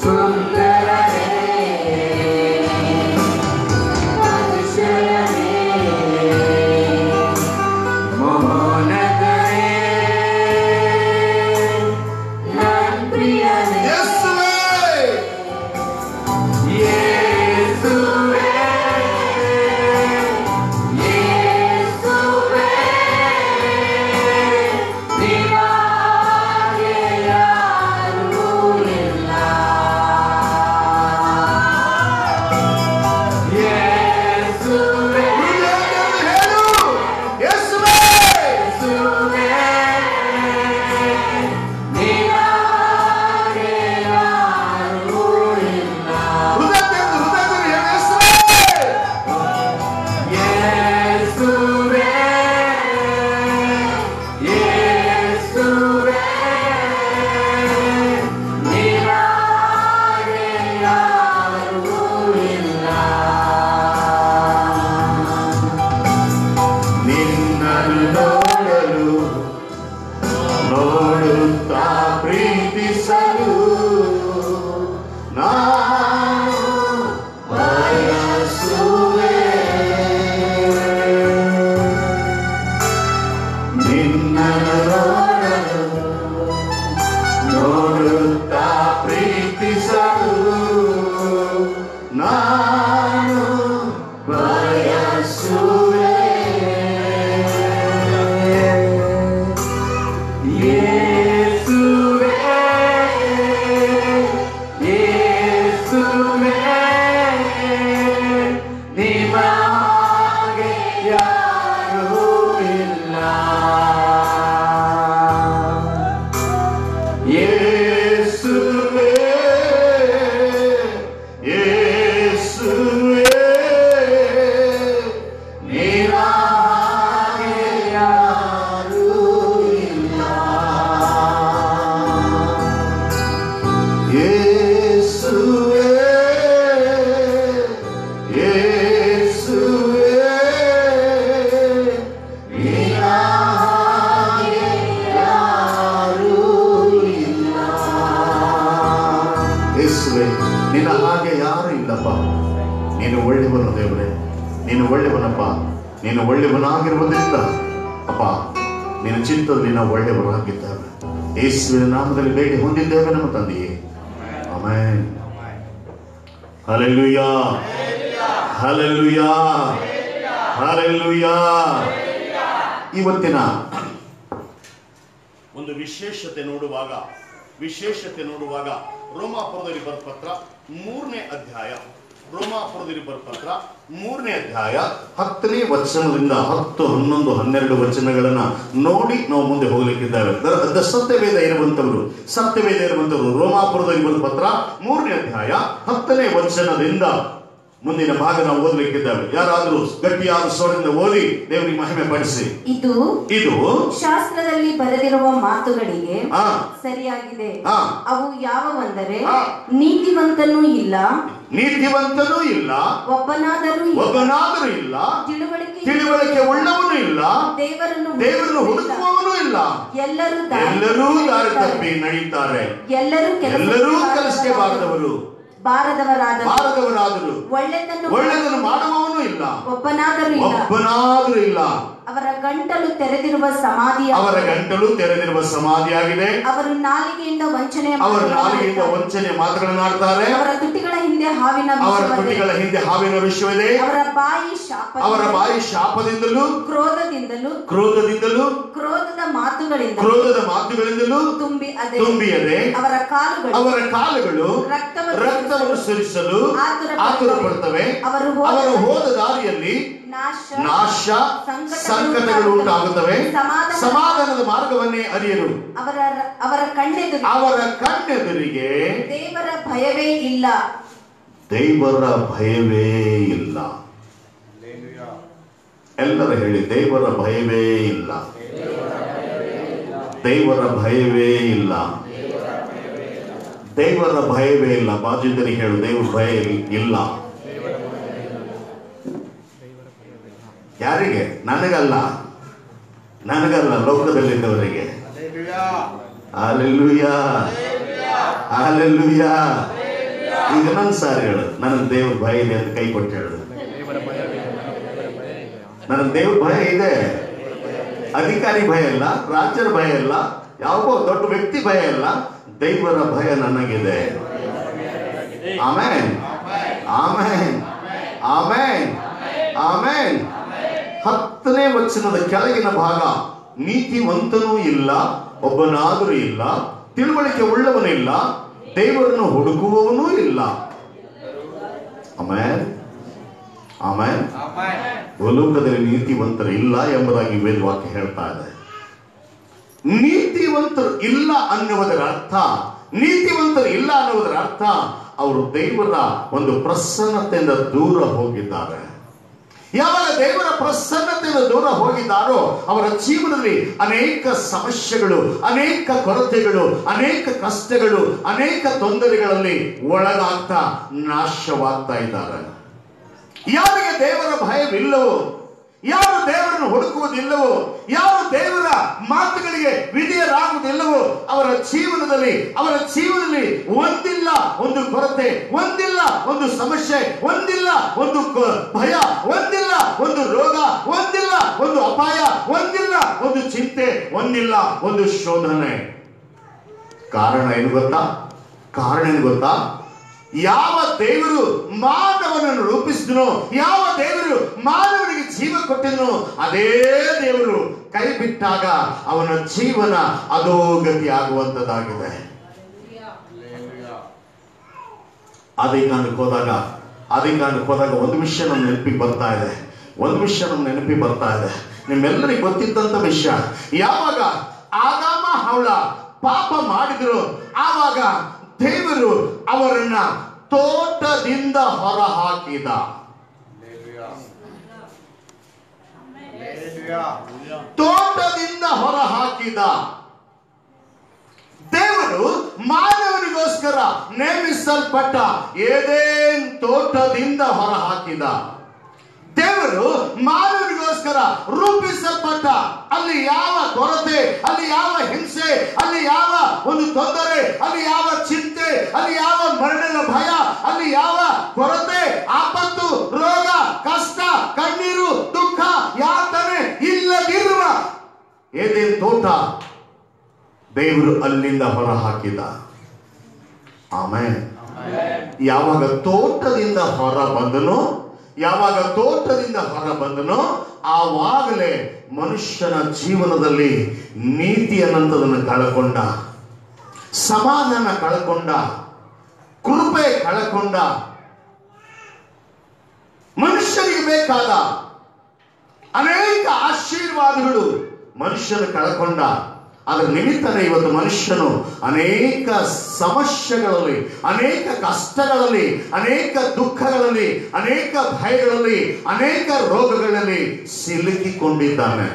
ಸುಂದರನೇ ನಿನ್ನ ಹಾಗೆ ಯಾರೂ ಇಲ್ಲ. ಯೇಸುವೇ ಯೇಸುವೇ ನಿನ್ನ ಹಾಗೆ ಯಾರೂ ಇಲ್ಲ. ಯೇಸುವೇ ನಿನ್ನ ಹಾಗೆ ಯಾರು ಇಲ್ಲಪ್ಪ ನೀನು ಒಳ್ಳೆಯವನು ದೇವರೇ ನೀನು ಒಳ್ಳೆಯವನಪ್ಪ ನೀನು ಒಳ್ಳೆಯವನಾಗಿರುವುದರಿಂದ ಅಪ್ಪ ನಿನ್ನ ಚಿತ್ತದಲ್ಲಿ ನಾವು ಒಳ್ಳೆಯವರಾಗಿದ್ದೇವೆ ಯೇಸುವಿನ ನಾಮದಲ್ಲಿ ಬೇಡಿ ಹೊಂದಿದ್ದೇವೆ ನಮ್ಮ ತಂದೆಯೇ ಆಮೆನ್ ಹಲ್ಲೆಲೂಯಾ ಹಲ್ಲೆಲೂಯಾ ಹಲ್ಲೆಲೂಯಾ ಇವತ್ತಿನ ಒಂದು ವಿಶೇಷತೆ ನೋಡುವಾಗ ವಿಶೇಷತೆ ನೋಡುವಾಗ ರೋಮಾಪುರದಲ್ಲಿ ಬರ್ಪತ್ರ ಮೂರನೇ ಅಧ್ಯಾಯ ರೋಮಾಪುರದಲ್ಲಿ ಬರ್ಪತ್ರ ಮೂರನೇ ಅಧ್ಯಾಯ ಹತ್ತನೇ ವಚನದಿಂದ ಹತ್ತು ಹನ್ನೊಂದು ಹನ್ನೆರಡು ವಚನಗಳನ್ನ ನೋಡಿ ನಾವು ಮುಂದೆ ಹೋಗ್ಲಿಕ್ಕಿದ್ದೇವೆ ದ- ದ ಸತ್ಯವೇದ ಇರುವಂತವರು ಸತ್ಯವೇದ ಇರುವಂತವರು ರೋಮಾಪುರದಲ್ಲಿ ಬರ್ಪತ್ರ ಮೂರನೇ ಅಧ್ಯಾಯ ಹತ್ತನೇ ವಚನದಿಂದ ಮುಂದಿನ ಭಾಗ ನಾವು ಓದಲಿಕ್ಕಿದ್ದೇವೆ ಯಾರಾದರೂ ಗಟ್ಟಿಯಾದ ಸ್ವರದಿಂದ ಓದಿ ದೇವರಿಗೆ ಮಹಿಮೆ ಪಡಿಸಿ ಇದು ಇದು ಶಾಸ್ತ್ರದಲ್ಲಿ ಬರೆದಿರುವ ಮಾತುಗಳಿಗೆ ಆ ಸರಿಯಾಗಿದೆ ಆ. ಅವು ಯಾವವಂದರೆ ಆ. ನೀತಿವಂತನೂ ಇಲ್ಲ ನೀತಿವಂತನೂ ಇಲ್ಲ ಒಬ್ಬನಾದರೂ ಇಲ್ಲ ಒಬ್ಬನಾದರೂ ಇಲ್ಲ ತಿಳುವಳಿಕೆ ತಿಳುವಳಿಕೆ ಉಳ್ಳವನು ಇಲ್ಲ ದೇವರನ್ನು ದೇವರನ್ನು ಹುಡುಕುವವನು ಇಲ್ಲ ಎಲ್ಲರೂ ದಾರಿ ಎಲ್ಲರೂ ದಾರಿ ತಪ್ಪಿದ್ದಾರೆ. ತಪ್ಪಿ ನಡೀತಾರೆ ಎಲ್ಲರೂ ಕೆಲಸಕ್ಕೆ ಎಲ್ಲರೂ ಕೆಲಸಕ್ಕೆ ಬಾರದವರು ಬಾರದವರಾದರು ಬಾರದವರಾದರು ಒಳ್ಳೆದನ್ನು ಒಳ್ಳೆದನ್ನು ಮಾಡುವವನು ಇಲ್ಲ ಒಬ್ಬನಾದರೂ ಇಲ್ಲ ಒಬ್ಬನಾದರೂ ಇಲ್ಲ ಅವರ ಗಂಟಲು ತೆರೆದಿರುವ ಸಮಾಧಿಯ ಅವರ ಗಂಟಲು ತೆರೆದಿರುವ ಸಮಾಧಿಯಾಗಿದೆ ಅವರು ನಾಲಿಗೆಯಿಂದ ವಂಚನೆ ಅವರ ನಾಲಿಗೆಯಿಂದ ವಂಚನೆ ಮಾತುಗಳನ್ನಾಡ್ತಾರೆ ಅವರ ತುಟಿಗಳ ಹಿಂದೆ ಹಾವಿನ ಅವರ ವಿಷವದೆ. ತುಟಿಗಳ ಹಿಂದೆ ಹಾವಿನ ವಿಷಯವಿದೆ ಅವರ ಬಾಯಿ ಶಾಪ ಅವರ ಬಾಯಿ ಶಾಪದಿಂದಲೂ ಕ್ರೋಧದಿಂದಲೂ ಕ್ರೋಧದಿಂದಲೂ ಕ್ರೋಧದ ಮಾತುಗಳಿಂದ ಕ್ರೋಧದ ಮಾತುಗಳಿಂದಲೂ ತುಂಬಿ ಅದೇ ತುಂಬಿಯದೆ ಅವರ ಕಾಲುಗಳು ಅವರ ಕಾಲುಗಳು ರಕ್ತವನ್ನು ರಕ್ತವನ್ನು ಸುರಿಸಲು ಆತುರ ಆತುರ ಪಡ್ತವೆ ಅವರು ಹೋದ ಅವರು ಹೋದ ದಾರಿಯಲ್ಲಿ ನಾಶ ನಾಶ ಸಂಕಟಗಳು ಸಂಕಟಗಳು ಉಂಟಾಗುತ್ತವೆ ಸಮಾಧಾನ- ಸಮಾಧಾನದ ಮಾರ್ಗವನ್ನೇ ಅರಿಯರು ಅವರ ಅವರ ಕಣ್ಣೆದುರು ಅವರ ಕಣ್ಣೆದುರಿಗೆ ದೇವರ ಭಯವೇ ಇಲ್ಲ ದೇವರ ಭಯವೇ ಇಲ್ಲ ಎಲ್ಲರೂ ಹೇಳಿ ದೇವರ ಭಯವೇ ಇಲ್ಲ ದೇವರ ಭಯವೇ ಇಲ್ಲ ದೇವರ ಭಯವೇ ಇಲ್ಲ ಬಾಜಿಂದರಿಗೆ ಹೇಳು ದೇವರ ಭಯ ಇಲ್ಲ ಯಾರಿಗೆ ನನಗಲ್ಲ ನನಗಲ್ಲ ಲೋಕದಲ್ಲಿದ್ದವರಿಗೆ ಅಲ್ಲೆಲ್ಲೂಯ ಅಲ್ಲೆಲ್ಲೂಯ ಈಗ ನನ್ನ ಸಾರಿ ಹೇಳು ನನಗೆ ದೇವ್ರ ಭಯ ಇದೆ ಅಂತ ಕೈ ಕೊಟ್ಟು ಹೇಳು ನನಗೆ ದೇವ್ರ ಭಯ ಇದೆ ಅಧಿಕಾರಿ ಭಯ ಇಲ್ಲ ರಾಜ್ಯರ ಭಯ ಇಲ್ಲ ಯಾವುದೋ ದೊಡ್ಡ ವ್ಯಕ್ತಿ ಭಯ ಇಲ್ಲ ದೈವರ ಭಯ ನನಗಿದೆ ಆಮೇನ್ ಆಮೇನ್ ಆಮೇನ್ ಆಮೇನ್ ಹತ್ತನೇ ವಚನದ ಕೆಳಗಿನ ಭಾಗ ನೀತಿವಂತನೂ ಇಲ್ಲ ಒಬ್ಬನಾದರೂ ಇಲ್ಲ ತಿಳುವಳಿಕೆ ಉಳ್ಳವನು ಇಲ್ಲ ದೇವರನ್ನು ಹುಡುಕುವವನೂ ಇಲ್ಲ ಆಮೇನ್ ಆಮೇನ್ ಭೂಲೋಕದಲ್ಲಿ ನೀತಿವಂತರು ಇಲ್ಲ ಎಂಬುದಾಗಿ ವೇದವಾಕ್ಯ ಹೇಳ್ತಾ ಇದೆ ನೀತಿವಂತರು ಇಲ್ಲ ಅನ್ನುವುದರ ಅರ್ಥ ನೀತಿವಂತರು ಇಲ್ಲ ಅನ್ನುವುದರ ಅರ್ಥ ಅವರು ದೇವರ ಒಂದು ಪ್ರಸನ್ನತೆಯಿಂದ ದೂರ ಹೋಗಿದ್ದಾರೆ ಯಾವಾಗ ದೇವರ ಪ್ರಸನ್ನತೆಯಿಂದ ದೂರ ಹೋಗಿದ್ದಾರೋ ಅವರ ಜೀವನದಲ್ಲಿ ಅನೇಕ ಸಮಸ್ಯೆಗಳು ಅನೇಕ ಕೊರತೆಗಳು ಅನೇಕ ಕಷ್ಟಗಳು ಅನೇಕ ತೊಂದರೆಗಳಲ್ಲಿ ಒಳಗಾಗ್ತಾ ನಾಶವಾಗ್ತಾ ಇದ್ದಾರೆ ಯಾರಿಗೆ ದೇವರ ಭಯವಿಲ್ಲವೋ ಯಾರು ದೇವರನ್ನು ಹುಡುಕುವುದಿಲ್ಲವೋ ಯಾರು ದೇವರ ಮಾತುಗಳಿಗೆ ವಿಧೇಯರಾಗುವುದಿಲ್ಲವೋ ಅವರ ಜೀವನದಲ್ಲಿ ಅವರ ಜೀವನದಲ್ಲಿ ಒಂದಿಲ್ಲ ಒಂದು ಕೊರತೆ ಒಂದಿಲ್ಲ ಒಂದು ಸಮಸ್ಯೆ ಒಂದಿಲ್ಲ ಒಂದು ಕ- ಭಯ ಒಂದಿಲ್ಲ ಒಂದು ರೋಗ ಒಂದಿಲ್ಲ ಒಂದು ಅಪಾಯ ಒಂದಿಲ್ಲ ಒಂದು ಚಿಂತೆ ಒಂದಿಲ್ಲ ಒಂದು ಶೋಧನೆ ಕಾರಣ ಏನು ಗೊತ್ತಾ ಕಾರಣ ಏನು ಗೊತ್ತಾ ಯಾವ ದೇವರು ಮಾನವನನ್ನು ರೂಪಿಸಿದನೋ ಯಾವ ದೇವರು ಮಾನವನಿಗೆ ಜೀವ ಕೊಟ್ಟಿದನೋ ಅದೇ ದೇವರು ಕೈ ಬಿಟ್ಟಾಗ ಅವನ ಜೀವನ ಅಧೋಗತಿ ಆಗುವಂತದ್ದಾಗಿದೆ ಅದೇ ಕಾರಣಕ್ಕೆ ಹೋದಾಗ ಅದೇ ಕಾರಣಕ್ಕೆ ಹೋದಾಗ ಒಂದು ವಿಷಯ ನಮ್ಮ ನೆನಪಿಗೆ ಬರ್ತಾ ಇದೆ ಒಂದು ವಿಷಯ ನಮ್ಮ ನೆನಪಿಗೆ ಬರ್ತಾ ಇದೆ ನಿಮ್ಮೆಲ್ಲರಿಗೂ ಗೊತ್ತಿದ್ದಂತ ವಿಷಯ ಯಾವಾಗ ಆಗಾಮ ಹವಳ ಪಾಪ ಮಾಡಿದ್ರು ಆವಾಗ ದೇವರು ಅವರನ್ನ ತೋಟದಿಂದ ಹೊರ ಹಾಕಿದ ತೋಟದಿಂದ ಹೊರ ಹಾಕಿದ ದೇವರು ಮಾನವನಿಗೋಸ್ಕರ ನೇಮಿಸಲ್ಪಟ್ಟ ಏದೇನ್ ತೋಟದಿಂದ ಹೊರ ಹಾಕಿದ ದೇವರು ಮಾನವನಿಗೋಸ್ಕರ ರೂಪಿಸಲ್ಪಟ್ಟ ಅಲ್ಲಿ ಯಾವ ಕೊರತೆ ಅಲ್ಲಿ ಯಾವ ಹಿಂಸೆ ಅಲ್ಲಿ ಯಾವ ಒಂದು ತೊಂದರೆ ಅಲ್ಲಿ ಯಾವ ಚಿಂತೆ ಅಲ್ಲಿ ಯಾವ ಮರಣದ ಭಯ ಅಲ್ಲಿ ಯಾವ ಕೊರತೆ ಆಪತ್ತು ರೋಗ ಕಷ್ಟ ಕಣ್ಣೀರು ದುಃಖ ಯಾತನೆ ಇಲ್ಲದಿರುವ ಏದೇನ್ ತೋಟ ದೇವರು ಅಲ್ಲಿಂದ ಹೊರ ಹಾಕಿದ ಆಮೇಲೆ ಯಾವಾಗ ತೋಟದಿಂದ ಹೊರ ಬಂದನೋ ಯಾವಾಗ ತೋಟದಿಂದ ಹೊರ ಬಂದನೋ ಆವಾಗಲೇ ಮನುಷ್ಯನ ಜೀವನದಲ್ಲಿ ನೀತಿ ಅನ್ನಂಥದನ್ನು ಕಳಕೊಂಡ ಸಮಾಧಾನ ಕಳಕೊಂಡ ಕೃಪೆ ಕಳಕೊಂಡ ಮನುಷ್ಯನಿಗೆ ಬೇಕಾದ ಅನೇಕ ಆಶೀರ್ವಾದಗಳು ಮನುಷ್ಯನು ಕಳಕೊಂಡ ಅದರ ನಿಮಿತ್ತನೇ ಇವತ್ತು ಮನುಷ್ಯನು ಅನೇಕ ಸಮಸ್ಯೆಗಳಲ್ಲಿ ಅನೇಕ ಕಷ್ಟಗಳಲ್ಲಿ ಅನೇಕ ದುಃಖಗಳಲ್ಲಿ ಅನೇಕ ಭಯಗಳಲ್ಲಿ ಅನೇಕ ರೋಗಗಳಲ್ಲಿ ಸಿಲುಕಿಕೊಂಡಿದ್ದಾನೆ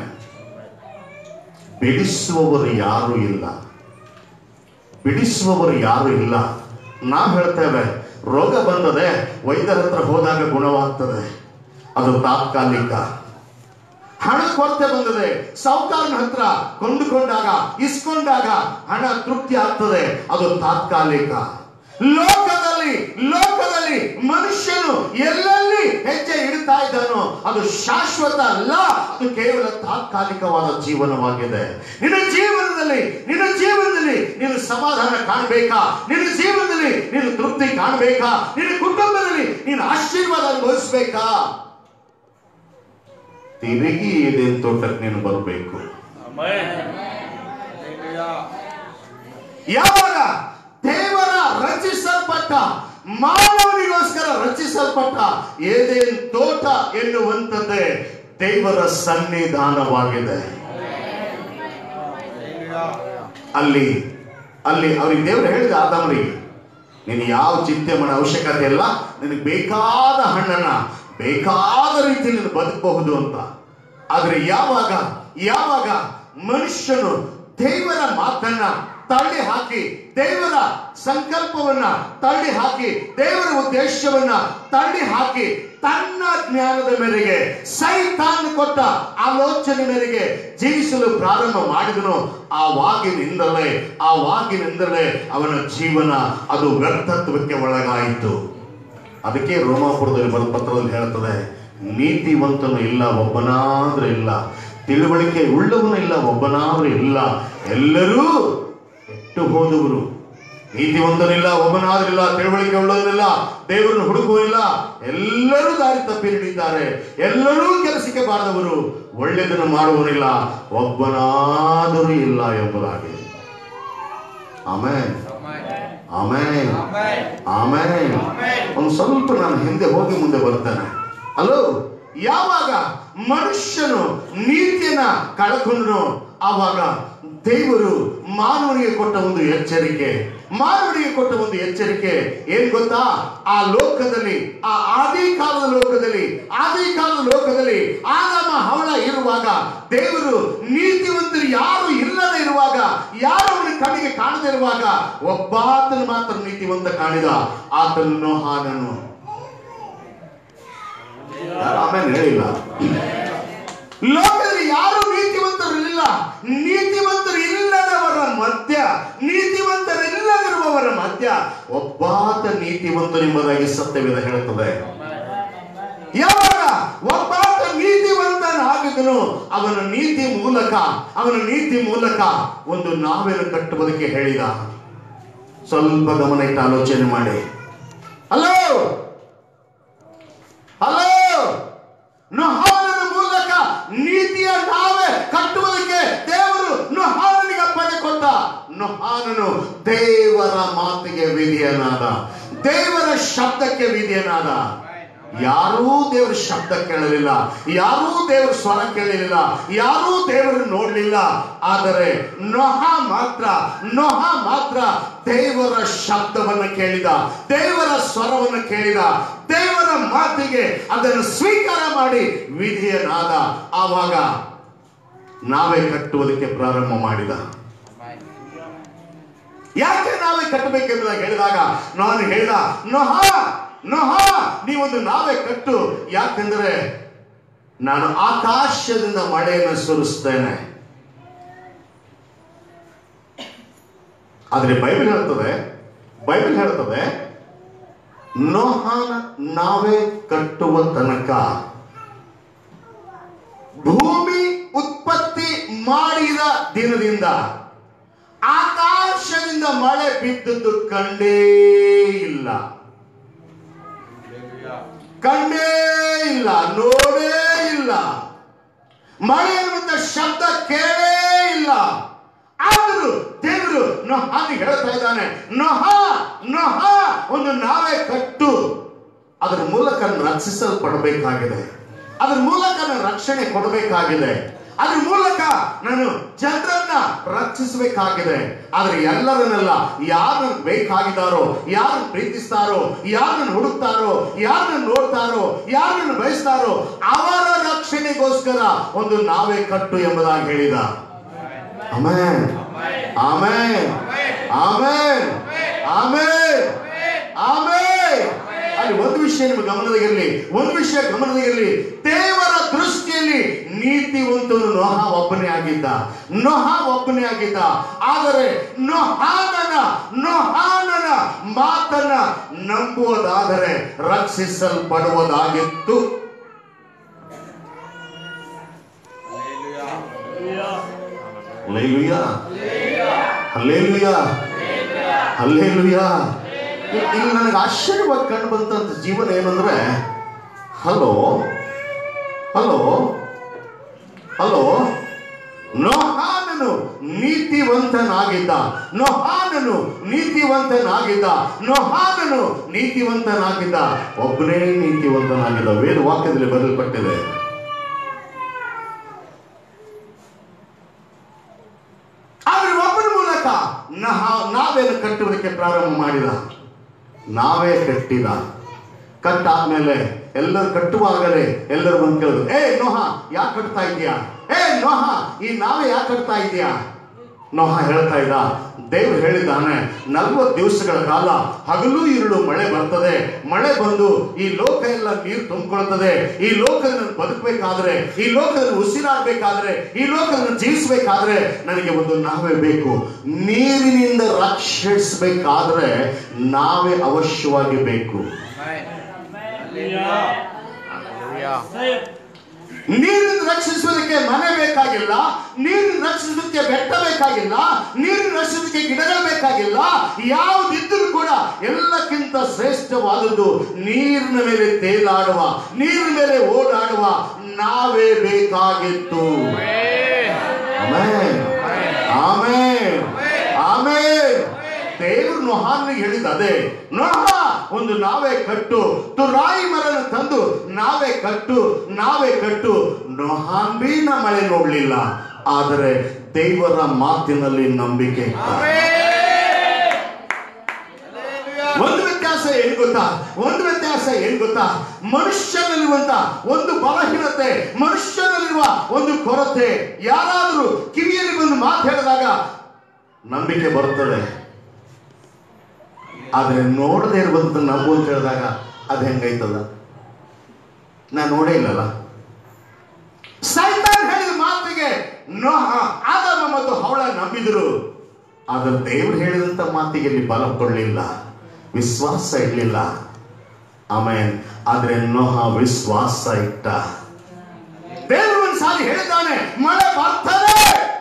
ಬಿಡಿಸುವವರು ಯಾರು ಇಲ್ಲ ಬಿಡಿಸುವವರು ಯಾರು ಇಲ್ಲ ನಾವು ಹೇಳ್ತೇವೆ ರೋಗ ಬಂದದೆ ವೈದ್ಯರ ಹತ್ರ ಹೋದಾಗ ಗುಣವಾಗ್ತದೆ ಅದು ತಾತ್ಕಾಲಿಕ ಹಣ ಕೊರತೆ ಬಂದದೆ ಸಾಹುಕಾರನ ಹತ್ರ ಕೊಂಡುಕೊಂಡಾಗ ಇಸ್ಕೊಂಡಾಗ ಹಣ ತೃಪ್ತಿ ಆಗ್ತದೆ ಅದು ತಾತ್ಕಾಲಿಕ ಲೋಕದಲ್ಲಿ ಲೋಕದಲ್ಲಿ ಮನುಷ್ಯನು ಎಲ್ಲೆಲ್ಲಿ ಹೆಜ್ಜೆ ಇಡ್ತಾ ಇದ್ದಾನೋ ಅದು ಶಾಶ್ವತ ಅಲ್ಲ ಅದು ಕೇವಲ ತಾತ್ಕಾಲಿಕವಾದ ಜೀವನವಾಗಿದೆ ನಿನ್ನ ಜೀವನದಲ್ಲಿ ನಿನ್ನ ಜೀವನದಲ್ಲಿ ನೀನು ಸಮಾಧಾನ ಕಾಣಬೇಕಾ ನಿನ್ನ ಜೀವನದಲ್ಲಿ ನೀನು ತೃಪ್ತಿ ಕಾಣಬೇಕಾ ನಿನ್ನ ಕುಟುಂಬದಲ್ಲಿ ನೀನು ಆಶೀರ್ವಾದ ಅನುಭವಿಸ್ಬೇಕಾ ತಿರುಗಿ ಇದೇನ್ ತೋಟಕ್ಕೆ ನೀನು ಬರಬೇಕು ಯಾವಾಗ ದೇವರ ರಚಿಸಲ್ಪಟ್ಟ ಮಾನವನಿಗೋಸ್ಕರ ರಚಿಸಲ್ಪಟ್ಟ ಏದೇನ್ ತೋಟ ಎನ್ನುವಂಥದ್ದೇ ದೇವರ ಸನ್ನಿಧಾನವಾಗಿದೆ ಅಲ್ಲಿ ಅಲ್ಲಿ ಅವ್ರಿಗೆ ದೇವರು ಹೇಳಿದ ಆದಮರಿಗೆ ನೀನು ಯಾವ ಚಿಂತೆ ಮಾಡೋ ಅವಶ್ಯಕತೆ ಇಲ್ಲ ನಿನಗೆ ಬೇಕಾದ ಹಣ್ಣನ್ನ ಬೇಕಾದ ರೀತಿ ನೀನು ಬದುಕಬಹುದು ಅಂತ ಆದ್ರೆ ಯಾವಾಗ ಯಾವಾಗ ಮನುಷ್ಯನು ದೇವರ ಮಾತನ್ನ ತಳ್ಳಿ ಹಾಕಿ ದೇವರ ಸಂಕಲ್ಪವನ್ನ ತಳ್ಳಿ ಹಾಕಿ ದೇವರ ಉದ್ದೇಶವನ್ನ ತಳ್ಳಿ ಹಾಕಿ ತನ್ನ ಜ್ಞಾನದ ಮೇರೆಗೆ ಸೈತಾನ್ ಕೊಟ್ಟ ಆಲೋಚನೆ ಮೇರೆಗೆ ಜೀವಿಸಲು ಪ್ರಾರಂಭ ಮಾಡಿದನು ಆವಾಗಿನಿಂದಲೇ ಆವಾಗಿನಿಂದಲೇ ಅವನ ಜೀವನ ಅದು ವ್ಯರ್ಥತ್ವಕ್ಕೆ ಒಳಗಾಯಿತು ಅದಕ್ಕೆ ರೋಮಾಪುರದಲ್ಲಿ ಬರೆದ ಪತ್ರದಲ್ಲಿ ಹೇಳ್ತದೆ ನೀತಿವಂತನು ಇಲ್ಲ ಒಬ್ಬನಾದ್ರೂ ಇಲ್ಲ ತಿಳುವಳಿಕೆ ಉಳ್ಳವನು ಇಲ್ಲ ಒಬ್ಬನಾದ್ರೂ ಇಲ್ಲ ಎಲ್ಲರೂ ಕೆಟ್ಟು ಹೋದವರು ನೀತಿವಂತನಿಲ್ಲ ಒಬ್ಬನಾದ್ರಿಲ್ಲ ತಿಳುವಳಿಕೆ ಉಳ್ಳವನಿಲ್ಲ ದೇವರನ್ನು ಹುಡುಕುವಿಲ್ಲ ಎಲ್ಲರೂ ದಾರಿ ತಪ್ಪಿ ಹಿಡಿದಿದ್ದಾರೆ ಎಲ್ಲರೂ ಕೆಲಸಕ್ಕೆ ಬಾರದವರು ಒಳ್ಳೆಯದನ್ನು ಮಾಡುವನಿಲ್ಲ ಒಬ್ಬನಾದರೂ ಇಲ್ಲ ಎಂಬುದಾಗಿ ಆಮೇಲೆ ಆಮೇಲೆ ಆಮೇಲೆ ಒಂದು ಸ್ವಲ್ಪ ನಾನು ಹಿಂದೆ ಹೋಗಿ ಮುಂದೆ ಬರ್ತೇನೆ ಅಲೋ ಯಾವಾಗ ಮನುಷ್ಯನು ನೀತಿಯನ್ನ ಕಳ್ಕೊಂಡ್ರು ಆವಾಗ ದೇವರು ಮಾನವನಿಗೆ ಕೊಟ್ಟ ಒಂದು ಎಚ್ಚರಿಕೆ ಮಾನವನಿಗೆ ಕೊಟ್ಟ ಒಂದು ಎಚ್ಚರಿಕೆ ಏನ್ ಗೊತ್ತಾ ಆ ಲೋಕದಲ್ಲಿ ಆ ಆದಿ ಕಾಲದ ಲೋಕದಲ್ಲಿ ಆದಿ ಕಾಲದ ಲೋಕದಲ್ಲಿ ಆದಾಮ ಹವಳ ಇರುವಾಗ ದೇವರು ನೀತಿವಂತರು ಯಾರು ಇಲ್ಲದೆ ಇರುವಾಗ ಯಾರು ಅವನ ಕಣ್ಣಿಗೆ ಕಾಣದೇ ಇರುವಾಗ ಒಬ್ಬಾತನು ಮಾತ್ರ ನೀತಿವಂತ ಕಾಣಿದ ಆತನು ಹಾನನು ಯಾರು ಆಮೇಲೆ ಹೇಳಿಲ್ಲ ಲೋಕದಲ್ಲಿ ಯಾರು ನೀತಿವಂತರಿಲ್ಲ ನೀತಿವಂತರು ಇಲ್ಲದವರ ಮಧ್ಯ ನೀತಿವಂತರಿಲ್ಲದಿರುವವರ ಮಧ್ಯ ಒಬ್ಬಾತ ನೀತಿವಂತನೆಂಬುದಾಗಿ ಸತ್ಯವೇದ ಹೇಳುತ್ತದೆ ಯಾವಾಗ ಒಬ್ಬಾತ ನೀತಿವಂತನಾಗಿದ್ದನು ಅವನ ನೀತಿ ಮೂಲಕ ಅವನ ನೀತಿ ಮೂಲಕ ಒಂದು ನಾವೇನು ಕಟ್ಟುವುದಕ್ಕೆ ಹೇಳಿದ ಸ್ವಲ್ಪ ಗಮನ ಇಟ್ಟು ಆಲೋಚನೆ ಮಾಡಿ ಹಲೋ ಹಲೋ ನುಹಾನನ ಮೂಲಕ ನೀತಿಯ ನಾವೇ ಕಟ್ಟುವುದಕ್ಕೆ ದೇವರು ನುಹಾನನಿಗೆ ಅಪ್ಪಣೆ ಕೊಟ್ಟ ನುಹಾನನು ದೇವರ ಮಾತಿಗೆ ವಿಧಿಯನಾದ ದೇವರ ಶಬ್ದಕ್ಕೆ ವಿಧಿಯನಾದ ಯಾರೂ ದೇವರ ಶಬ್ದ ಕೇಳಲಿಲ್ಲ ಯಾರೂ ದೇವರ ಸ್ವರ ಕೇಳಲಿಲ್ಲ ಯಾರೂ ದೇವರು ನೋಡಲಿಲ್ಲ ಆದರೆ ನೊಹ ಮಾತ್ರ ನೊಹ ಮಾತ್ರ ದೇವರ ಶಬ್ದವನ್ನು ಕೇಳಿದ ದೇವರ ಸ್ವರವನ್ನು ಕೇಳಿದ ದೇವರ ಮಾತಿಗೆ ಅದನ್ನು ಸ್ವೀಕಾರ ಮಾಡಿ ವಿಧಿಯನಾದ ಆವಾಗ ನಾವೇ ಕಟ್ಟುವುದಕ್ಕೆ ಪ್ರಾರಂಭ ಮಾಡಿದ ಯಾಕೆ ನಾವೇ ಕಟ್ಟಬೇಕೆಂಬುದಾಗಿ ಹೇಳಿದಾಗ ನಾನು ಹೇಳಿದ ನೋಹ ನೋಹ ನೀವೊಂದು ನಾವೇ ಕಟ್ಟು ಯಾಕೆಂದ್ರೆ ನಾನು ಆಕಾಶದಿಂದ ಮಳೆಯನ್ನು ಸುರಿಸ್ತೇನೆ ಆದ್ರೆ ಬೈಬಲ್ ಹೇಳ್ತದೆ ಬೈಬಲ್ ಹೇಳ್ತದೆ ನೋಹಾನ ನಾವೇ ಕಟ್ಟುವ ತನಕ ಭೂಮಿ ಉತ್ಪತ್ತಿ ಮಾಡಿದ ದಿನದಿಂದ ಆಕಾಶದಿಂದ ಮಳೆ ಬಿದ್ದದ್ದು ಕಂಡೇ ಇಲ್ಲ ಕಂಡೇ ಇಲ್ಲ ನೋಡೇ ಇಲ್ಲ ಮಳೆ ಅನ್ನುವಂತ ಶಬ್ದ ಕೇಳೇ ಇಲ್ಲ ಆದರೂ ದೇವರು ನೋಹಾನಿಗೆ ಹೇಳ್ತಾ ಇದ್ದಾನೆ ನೋಹ ನೋಹ ಒಂದು ನಾವೇ ಕಟ್ಟು ಅದರ ಮೂಲಕ ರಕ್ಷಿಸಲ್ಪಡಬೇಕಾಗಿದೆ ಅದರ ಮೂಲಕ ನಾನು ರಕ್ಷಣೆ ಕೊಡಬೇಕಾಗಿದೆ ಅದ್ರ ಮೂಲಕ ನಾನು ಜನರನ್ನ ರಕ್ಷಿಸಬೇಕಾಗಿದೆ ಆದ್ರೆ ಎಲ್ಲರನ್ನೆಲ್ಲ ಯಾರನ್ನ ಬೇಕಾಗಿದ್ದಾರೋ ಯಾರನ್ನ ಪ್ರೀತಿಸ್ತಾರೋ ಯಾರನ್ನ ಹುಡುಕ್ತಾರೋ ಯಾರನ್ನ ನೋಡ್ತಾರೋ ಯಾರನ್ನ ಬಯಸ್ತಾರೋ ಅವರ ರಕ್ಷಣೆಗೋಸ್ಕರ ಒಂದು ನಾವೇ ಕಟ್ಟು ಎಂಬುದಾಗಿ ಹೇಳಿದ ಆಮೇನ್ ಆಮೇನ್ ಆಮೇನ್ ಆಮೇನ್ ಆಮೇನ್ ಅಲ್ಲಿ ಒಂದು ವಿಷಯ ನಿಮ್ಮ ಗಮನದಾಗಿರಲಿ ಒಂದು ವಿಷಯ ಗಮನದಾಗಿರಲಿ ದೇವರ ದೃಷ್ಟಿಯಲ್ಲಿ ನೀತಿವಂತನು ನೋಹ ಒಬ್ಬನೇ ಆಗಿದ್ದ ನೋಹ ಒಬ್ಬನೇ ಆಗಿದ್ದ ಆದರೆ ನೋಹಾನನ ನೋಹಾನನ ಮಾತನ್ನ ನಂಬುವುದಾದರೆ ರಕ್ಷಿಸಲ್ಪಡುವುದಾಗಿತ್ತು ಹಲ್ಲೇಲೂಯ ಹಲ್ಲೇಲೂಯ ಹಲ್ಲೇಲೂಯ ಇಲ್ಲಿ ನನಗೆ ಆಶ್ಚರ್ಯವಾಗಿ ಕಂಡು ಬಂದಂತ ಜೀವನ ಏನಂದ್ರೆ ಹಲೋ ಹಲೋ ಹಲೋ ನೋಹಾನನು ನೀತಿವಂತನಾಗಿದ್ದ ನೋಹಾನನು ನೀತಿವಂತನಾಗಿದ್ದ ನೋಹಾನನು ನೀತಿವಂತನಾಗಿದ್ದ ಒಬ್ಬನೇ ನೀತಿವಂತನಾಗಿದ್ದ ವೇದ ವಾಕ್ಯದಲ್ಲಿ ಬರೆಯಲ್ಪಟ್ಟಿದೆ ಆದ್ರೆ ಒಬ್ಬನ ಮೂಲಕ ನಹ- ನಾವೇನು ಕಟ್ಟುವುದಕ್ಕೆ ಪ್ರಾರಂಭ ಮಾಡಿದ ನಾವೇ ಕಟ್ಟಿದ ಕಟ್ಟಾದ್ಮೇಲೆ ಎಲ್ಲರೂ ಕಟ್ಟುವಾಗಲೇ ಎಲ್ಲರೂ ಬಂದು ಕೇಳಿದ್ರು ಏ ನೋಹ ಯಾಕೆ ಕಟ್ತಾ ಇದೀಯಾ ಏ ನೋಹ ಈ ನಾವೇ ಯಾಕೆ ಕಟ್ತಾ ಇದೀಯಾ ನೋಹ ಹೇಳ್ತಾ ಇದ್ದ ದೇವ್ರು ಹೇಳಿದ್ದಾನೆ ನಲ್ವತ್ತು ದಿವಸಗಳ ಕಾಲ ಹಗಲು ഇരുಳು ಮಳೆ ಬರ್ತದೆ ಮಳೆ ಬಂದು ಈ ಲೋಕ ಎಲ್ಲ ನೀರು ತುಂಬಿಕೊಳ್ತದೆ ಈ ಲೋಕದಲ್ಲಿ ಬದುಕಬೇಕಾದ್ರೆ ಈ ಲೋಕದಲ್ಲಿ ಉಸಿರಾಡಬೇಕಾದ್ರೆ ಈ ಲೋಕದಲ್ಲಿ ಜೀವಿಸಬೇಕಾದ್ರೆ ನನಗೆ ಒಂದು ನಾವೇ ಬೇಕು ನೀರಿನಿಂದ ರಕ್ಷಿಸಬೇಕಾದ್ರೆ ನಾವೇ ಅವಶ್ಯವಾಗಿ ಬೇಕು ನೀರಿನ ರಕ್ಷಿಸುವುದಕ್ಕೆ ಮನೆ ಬೇಕಾಗಿಲ್ಲ ನೀರಿನ ರಕ್ಷಿಸೋದಕ್ಕೆ ಬೆಟ್ಟ ಬೇಕಾಗಿಲ್ಲ ನೀರಿನ ರಕ್ಷಿಸೋದಕ್ಕೆ ಗಿಡಗಳು ಬೇಕಾಗಿಲ್ಲ ಯಾವುದಿದ್ದರೂ ಕೂಡ ಎಲ್ಲಕ್ಕಿಂತ ಶ್ರೇಷ್ಠವಾದದ್ದು ನೀರಿನ ಮೇಲೆ ತೇಲಾಡುವ ನೀರಿನ ಮೇಲೆ ಓಡಾಡುವ ನಾವೇ ಬೇಕಾಗಿತ್ತು ಆಮೇನ್ ಆಮೇನ್ ಆಮೇನ್ ದೇವರು ನೋಹಾನಿಗೆ ಹೇಳಿದ ಅದೇ ನೋಹ ಒಂದು ನಾವೇ ಕಟ್ಟು ತುರಾಯಿ ಮರನ ತಂದು ನಾವೇ ಕಟ್ಟು ನಾವೇ ಕಟ್ಟು ನೋಹಾಂಬಿನ ಮಳೆ ನೋಡ್ಲಿಲ್ಲ ಆದರೆ ದೇವರ ಮಾತಿನಲ್ಲಿ ನಂಬಿಕೆ ಇತ್ತ. ಒಂದು ವ್ಯತ್ಯಾಸ ಏನ್ ಗೊತ್ತಾ ಒಂದು ವ್ಯತ್ಯಾಸ ಏನ್ ಗೊತ್ತಾ ಮನುಷ್ಯನಲ್ಲಿರುವಂತ ಒಂದು ಬಲಹೀನತೆ ಮನುಷ್ಯನಲ್ಲಿರುವ ಒಂದು ಕೊರತೆ ಯಾರಾದರೂ ಕಿವಿಯಲ್ಲಿ ಬಂದು ಮಾತು ಹೇಳಿದಾಗ ನಂಬಿಕೆ ಬರ್ತದೆ ಆದ್ರೆ ನೋಡದೆ ಇರುವಂತ ನಂಬು ಅಂತ ಹೇಳಿದಾಗ ಅದು ಹೆಂಗೈತದ ನಾ ನೋಡೇ ಇಲ್ಲಲ್ಲ ಸೈತಾನ್ ಹೇಳಿದ ಮಾತಿಗೆ ನೋಹ ಆದಮ ಮತ್ತು ಹವಳ ನಂಬಿದ್ರು ಆದ್ರೆ ದೇವರು ಹೇಳಿದಂತ ಮಾತಿಗೆ ಇಲ್ಲಿ ಬಲ ಕೊಡಲಿಲ್ಲ ವಿಶ್ವಾಸ ಇರಲಿಲ್ಲ ಆಮೇಲೆ ಆದ್ರೆ ನೋಹ ವಿಶ್ವಾಸ ಇಟ್ಟ ದೇವರು ಒಂದು ಸಾರಿ ಹೇಳಿದ್ದಾನೆ ಮಳೆ ಬರ್ತದೆ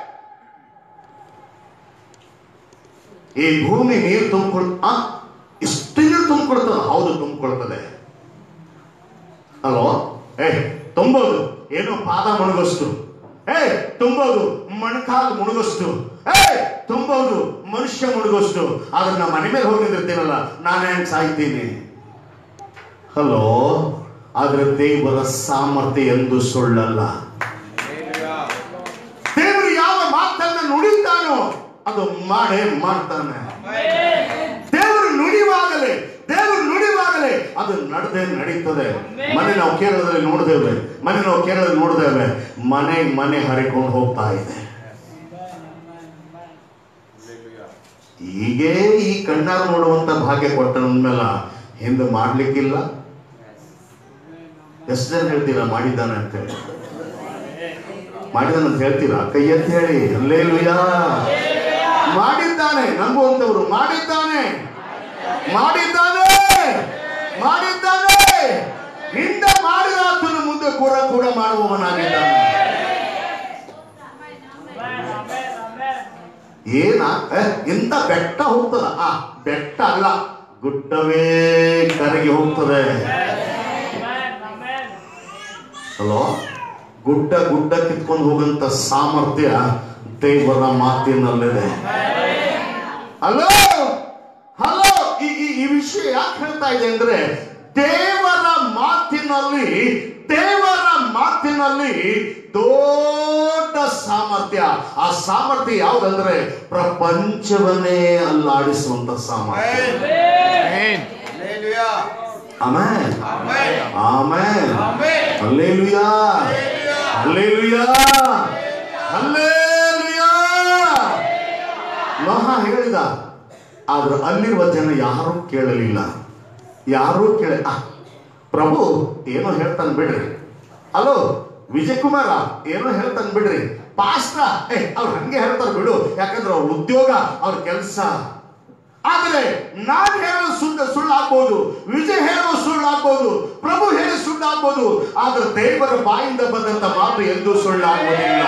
ಈ ಭೂಮಿ ನೀರು ತುಂಬಿಕೊಳ್ ಆ ಇಷ್ಟು ನೀರು ತುಂಬಿಕೊಳ್ತದ ಹೌದು ತುಂಬಿಕೊಳ್ತದೆ ಅಲ್ವೋ ಏ ತುಂಬೋದು ಏನೋ ಪಾದ ಮುಳುಗಷ್ಟು ಏ ತುಂಬೋದು ಮೊಣಕಾಲು ಮುಳುಗಷ್ಟು ಏ ತುಂಬೋದು ಮನುಷ್ಯ ಮುಳುಗಷ್ಟು ಆದ್ರೆ ನಾ ಮನೆ ಮೇಲೆ ಹೋಗಿ ನಿಂತಿರ್ತೀನಲ್ಲ ನಾನು ಹೆಂಗ್ ಸಾಯ್ತೀನಿ ಹಲೋ ಆದ್ರೆ ದೇವರ ಸಾಮರ್ಥ್ಯ ಎಂದು ಸುಳ್ಳಲ್ಲ ದೇವರು ಯಾವ ಮಾತನ್ನ ನುಡಿತಾನೋ ಅದು ಮಾಡೇ ಮಾಡ್ತಾನೆ ದೇವರು ನುಡಿಯುವಾಗಲೇ ದೇವರು ನುಡಿಯುವಾಗಲೇ ಅದು ನಡೆದೇ ನಡೀತದೆ ಮನೆ ನಾವು ಕೇರಳದಲ್ಲಿ ನೋಡಿದ್ದೇವೆ ಮನೆ ನಾವು ಕೇರಳದಲ್ಲಿ ನೋಡಿದ್ದೇವೆ ಮನೆ ಮನೆ ಹರಿಕೊಂಡು ಹೋಗ್ತಾ ಇದೆ ಹೀಗೆ ಈ ಕಣ್ಣಾರು ನೋಡುವಂತ ಭಾಗ್ಯ ಕೊಟ್ಟ ಮೇಲೆ ಹಿಂದೆ ಮಾಡ್ಲಿಕ್ಕಿಲ್ಲ ಎಷ್ಟು ಜನ ಹೇಳ್ತೀರಾ ಮಾಡಿದ್ದಾನೆ ಅಂತ ಹೇಳಿ ಮಾಡಿದಾನೆ ಅಂತ ಹೇಳ್ತೀರಾ ಕೈ ಎತ್ತಿ ಹೇಳಿ ಅಲ್ಲೇ ಮಾಡಿದ್ದಾನೆ ನಂಬುವಂತವ್ರು ಮಾಡಿದ್ದಾನೆ ಮಾಡಿದ್ದಾನೆ ಮಾಡಿದ್ದಾನೆ ಹಿಂದೆ ಮಾಡಿದ ಆತನ ಮುಂದೆ ಕೂಡ ಕೂಡ ಮಾಡುವವನಾಗಿದ್ದಾನೆ ಏನ ಏ, ಇಂಥ ಬೆಟ್ಟ ಹೋಗ್ತದ ಆ ಬೆಟ್ಟ ಅಲ್ಲ ಗುಡ್ಡವೇ ಕರಗಿ ಹೋಗ್ತದೆ ಹಲೋ ಗುಡ್ಡ ಗುಡ್ಡ ಕಿತ್ಕೊಂಡು ಹೋಗಂತ ಸಾಮರ್ಥ್ಯ ದೇವರ ಮಾತಿನಲ್ಲಿದೆ ಹಲೋ ಹಲೋ ಈ ಈ- ಈ ವಿಷಯ ಯಾಕೆ ಹೇಳ್ತಾ ಇದೆ ಅಂದ್ರೆ ದೇವರ ಮಾತಿನಲ್ಲಿ ದೇವರ ಮಾತಿನಲ್ಲಿ ದೊಡ್ಡ ಸಾಮರ್ಥ್ಯ ಆ ಸಾಮರ್ಥ್ಯ ಯಾವ್ದಂದ್ರೆ ಪ್ರಪಂಚವನ್ನೇ ಅಲ್ಲಾಡಿಸುವಂತ ಸಾಮರ್ಥ್ಯ Hallelujah. ಆಮೇಲೆ Amen. ಆಮೇಲೆ Amen. Hallelujah hallelujah hallelujah Noah ಹೇಳಿದ ಆದ್ರೆ ಅಲ್ಲಿರುವ ಜನ ಯಾರೂ ಕೇಳಲಿಲ್ಲ ಯಾರೂ ಕೇಳ ಆ, ಪ್ರಭು ಏನೋ ಹೇಳ್ತಾನೆ ಬಿಡ್ರಿ ಹಲೋ ವಿಜಯ್ ಕುಮಾರ ಏನೋ ಹೇಳ್ತಾನೆ ಬಿಡ್ರಿ ಪಾಸ್ಟ್ರ ಏ ಅವ್ರು ಹಂಗೆ ಹೇಳ್ತಾರೆ ಬಿಡು ಯಾಕಂದ್ರೆ ಅವ್ರ ಉದ್ಯೋಗ ಅವ್ರ ಕೆಲಸ ಆದರೆ ನಾನು ಹೇಳೋದು ಸುಳ್ಳು ಸುಳ್ಳಾಗ್ಬೋದು ವಿಜಯ್ ಹೇಳೋ ಸುಳ್ಳಾಗ್ಬೋದು ಪ್ರಭು ಹೇಳಿ ಸುಳ್ಳಾಗ್ಬೋದು ಆದ್ರೆ ದೇವರ ಬಾಯಿಂದ ಬಂದಂತ ಮಾತು ಎಂದೂ ಸುಳ್ಳಾಗುವುದಿಲ್ಲ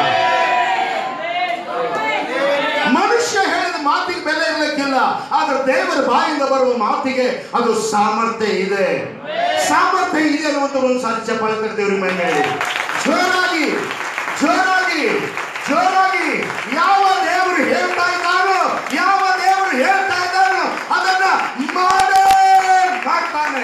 ಮನುಷ್ಯ ಹೇಳಿದ ಮಾತಿಗೆ ಬೆಲೆ ಇರ್ಲಿಕ್ಕಿಲ್ಲ ಆದ್ರೆ ದೇವರ ಬಾಯಿಂದ ಬರುವ ಮಾತಿಗೆ ಅದು ಸಾಮರ್ಥ್ಯ ಇದೆ ಸಾಮರ್ಥ್ಯ ಇದೆ ಅನ್ನುವಂತ ಒಂದು ಸಾರಿ ಚಪ್ಪಾಳೆ ದೇವ್ರ ಮೇಲೆ ಜೋರಾಗಿ ಜೋರಾಗಿ ಜೋರಾಗಿ ಯಾವ ದೇವರು ಹೇಳ್ತಾ ಇದ್ದಾನೋ ಯಾವ ದೇವರು ಹೇಳ್ತಾ ಇದ್ದಾನೋ ಅದನ್ನ ಮಾಡೇ ಮಾಡ್ತಾನೆ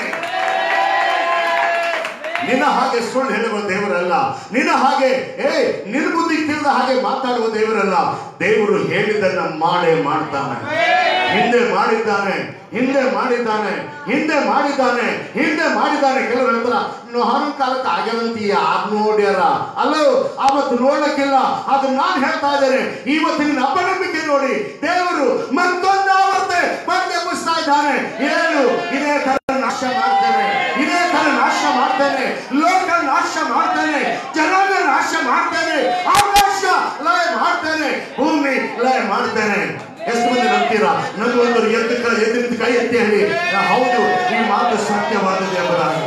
ನಿನ್ನ ಹಾಗೆ ಸುಳ್ಳು ಹೇಳುವ ದೇವರಲ್ಲ ನಿನ್ನ ಹಾಗೆ ಏ ನಿರ್ಬುದ್ಧಿ ತಿಳಿದ ಹಾಗೆ ಮಾತಾಡುವ ದೇವರಲ್ಲ ದೇವರು ಹೇಳಿದ್ದನ್ನ ಮಾಡೇ ಮಾಡ್ತಾನೆ ಹಿಂದೆ ಮಾಡಿದ್ದಾನೆ ಹಿಂದೆ ಮಾಡಿದ್ದಾನೆ ಹಿಂದೆ ಮಾಡಿದ್ದಾನೆ ಹಿಂದೆ ಮಾಡಿದ್ದಾನೆ ಕೆಲವರು ಹೇಳ್ತಾರ ನೋಹನ ಕಾಲಕ್ಕೆ ಆಗ್ಯದಂತ ಯಾರು ನೋಡ್ಯಾರ ಅಲ್ಲೋ ಅವತ್ತು ನೋಡ್ಲಿಕ್ಕಿಲ್ಲ ಅದು ನಾನು ಹೇಳ್ತಾ ಇದ್ದೇನೆ ಇವತ್ತಿನ ಅಪನಂಬಿಕೆ ನೋಡಿ ದೇವರು ಮತ್ತೊಂದು ಆವರ್ತೆ ಮತ್ತೆ ಎಬ್ಬಿಸ್ತಾ ಇದ್ದಾನೆ ಏನು ಇದೇ ತರ ನಾಶ ಮಾಡ್ತೇನೆ ಇದೇ ತರ ನಾಶ ಮಾಡ್ತೇನೆ ಲೋಕ ನಾಶ ಮಾಡ್ತೇನೆ ಜನಾಂಗ ನಾಶ ಮಾಡ್ತೇನೆ ಆಕಾಶ ಲಯ ಮಾಡ್ತೇನೆ ಭೂಮಿ ಲಯ ಮಾಡ್ತೇನೆ ಎಷ್ಟು ಮಂದಿ ನಂಬ್ತೀರಾ ನಂಬುವಂತರು ಎದ್ದು ಕ- ಎದ್ದು ನಿಂತು ಕೈ ಎತ್ತಿ ಹೇಳಿ ಹೌದು ಈ ಮಾತು ಸತ್ಯವಾದದ್ದು ಎಂಬುದಾಗಿ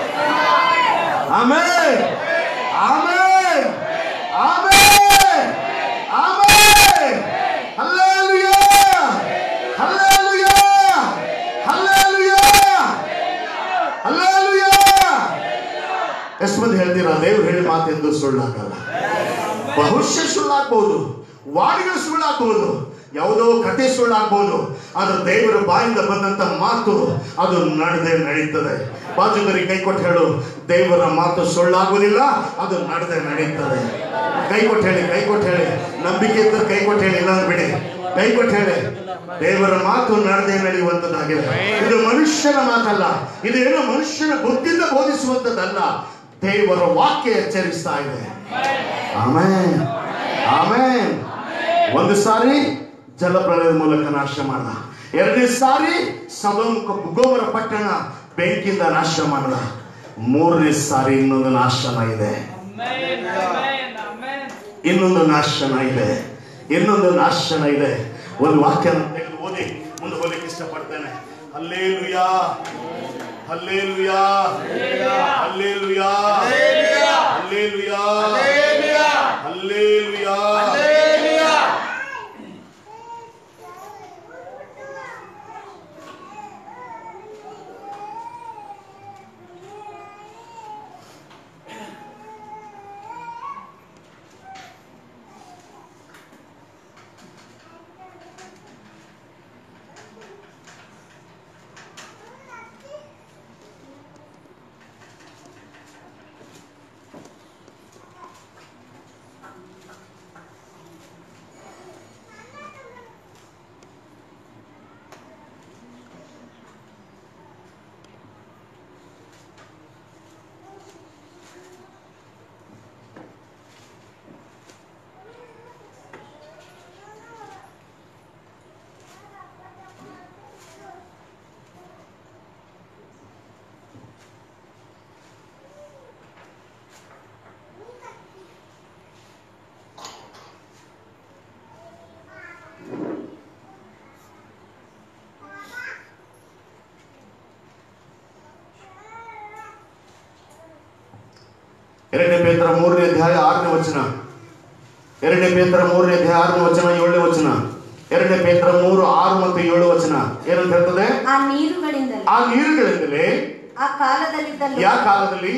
ಆಮೇಲೆ ಆಮೇಲೆ ಆಮೇಲೆ ಆಮೇಲೆ ಹಲ್ಲೇಲೂಯಾ ಹಲ್ಲೇಲೂಯಾ ಹಲ್ಲೇಲೂಯಾ ಹಲ್ಲೇಲೂಯಾ ಎಷ್ಟು ಮಂದಿ ಹೇಳ್ತೀರಾ ದೇವ್ರು ಹೇಳಿ ಮಾತೆಂದು ಸುಳ್ಳಾಗಲ್ಲ ಬಹುಶಃ ಸುಳ್ಳಾಗ್ಬಹುದು ವಾಣಿಗಳು ಸುಳ್ಳಾಗ್ಬಹುದು ಯಾವುದೋ ಕತೆ ಸುಳ್ಳಾಗ್ಬಹುದು ಆದ್ರೆ ದೇವರ ಬಾಯಿಂದ ಬಂದಂತ ಮಾತು ಅದು ನಡೆದೇ ನಡೀತದೆ ಬಾಜುಗರಿ ಕೈ ಕೊಟ್ಟು ಹೇಳು ದೇವರ ಮಾತು ಸುಳ್ಳಾಗುವುದಿಲ್ಲ ಅದು ನಡೆದೇ ನಡೀತದೆ ಕೈ ಕೊಟ್ಟು ಹೇಳಿ ಕೈ ಕೊಟ್ಟು ಹೇಳಿ ನಂಬಿಕೆ ಇದ್ದರೆ ಕೈ ಕೊಟ್ಟು ಹೇಳಿ ಇಲ್ಲ ಬಿಡಿ ಕೈ ಕೊಟ್ಟು ಹೇಳಿ ದೇವರ ಮಾತು ನಡೆದೇ ನಡೆಯುವಂತದ್ದಾಗಿದೆ ಇದು ಮನುಷ್ಯನ ಮಾತಲ್ಲ ಇದು ಏನೋ ಮನುಷ್ಯನ ಬುದ್ಧಿಯಿಂದ ಬೋಧಿಸುವಂತದ್ದಲ್ಲ ದೇವರ ವಾಕ್ಯ ಎಚ್ಚರಿಸ್ತಾ ಇದೆ ಆಮೇನ್ ಆಮೇನ್ ಒಂದು ಸಾರಿ ಜಲಪ್ರಳಯದ ಮೂಲಕ ನಾಶ ಮಾಡ್ದ ಎರಡನೇ ಸಾರಿ ಸದೋಮ್ ಗೋಮರ ಪಟ್ಟಣ ಬೆಂಕಿಯಿಂದ ನಾಶ ಮಾಡ್ದ ಮೂರನೇ ಸಾರಿ ಇನ್ನೊಂದು ನಾಶನ ಇದೆ Amen. Amen. Amen. ಇನ್ನೊಂದು ನಾಶನ ಇದೆ ಇನ್ನೊಂದು ನಾಶನ ಇದೆ ಒಂದು ವಾಕ್ಯ ತೆಗೆದು ಓದಿ ಮುಂದೆ ಹೋಗ್ಲಿಕ್ಕೆ ಇಷ್ಟಪಡ್ತೇನೆ hallelujah hallelujah hallelujah hallelujah hallelujah ಎರಡನೇ ಪೇತ್ರ ಮೂರನೇ ಅಧ್ಯಾಯ ಆರನೇ ವಚನ ಎರಡನೇ ಪೇತ್ರ ಮೂರನೇ ಅಧ್ಯಾಯ ಆರನೇ ವಚನ ಏಳನೇ ವಚನ ಎರಡನೇ ಪೇತ್ರ ಮೂರು ಆರು ಮತ್ತು ಏಳು ವಚನ ಏನಂತ ಹೇಳ್ತದೆ ಆ ನೀರುಗಳಿಂದಲೇ ಆ ನೀರುಗಳಿಂದಲೇ ಆ ಕಾಲದಲ್ಲಿದ್ದ ಲೋ- ಯಾವ ಕಾಲದಲ್ಲಿ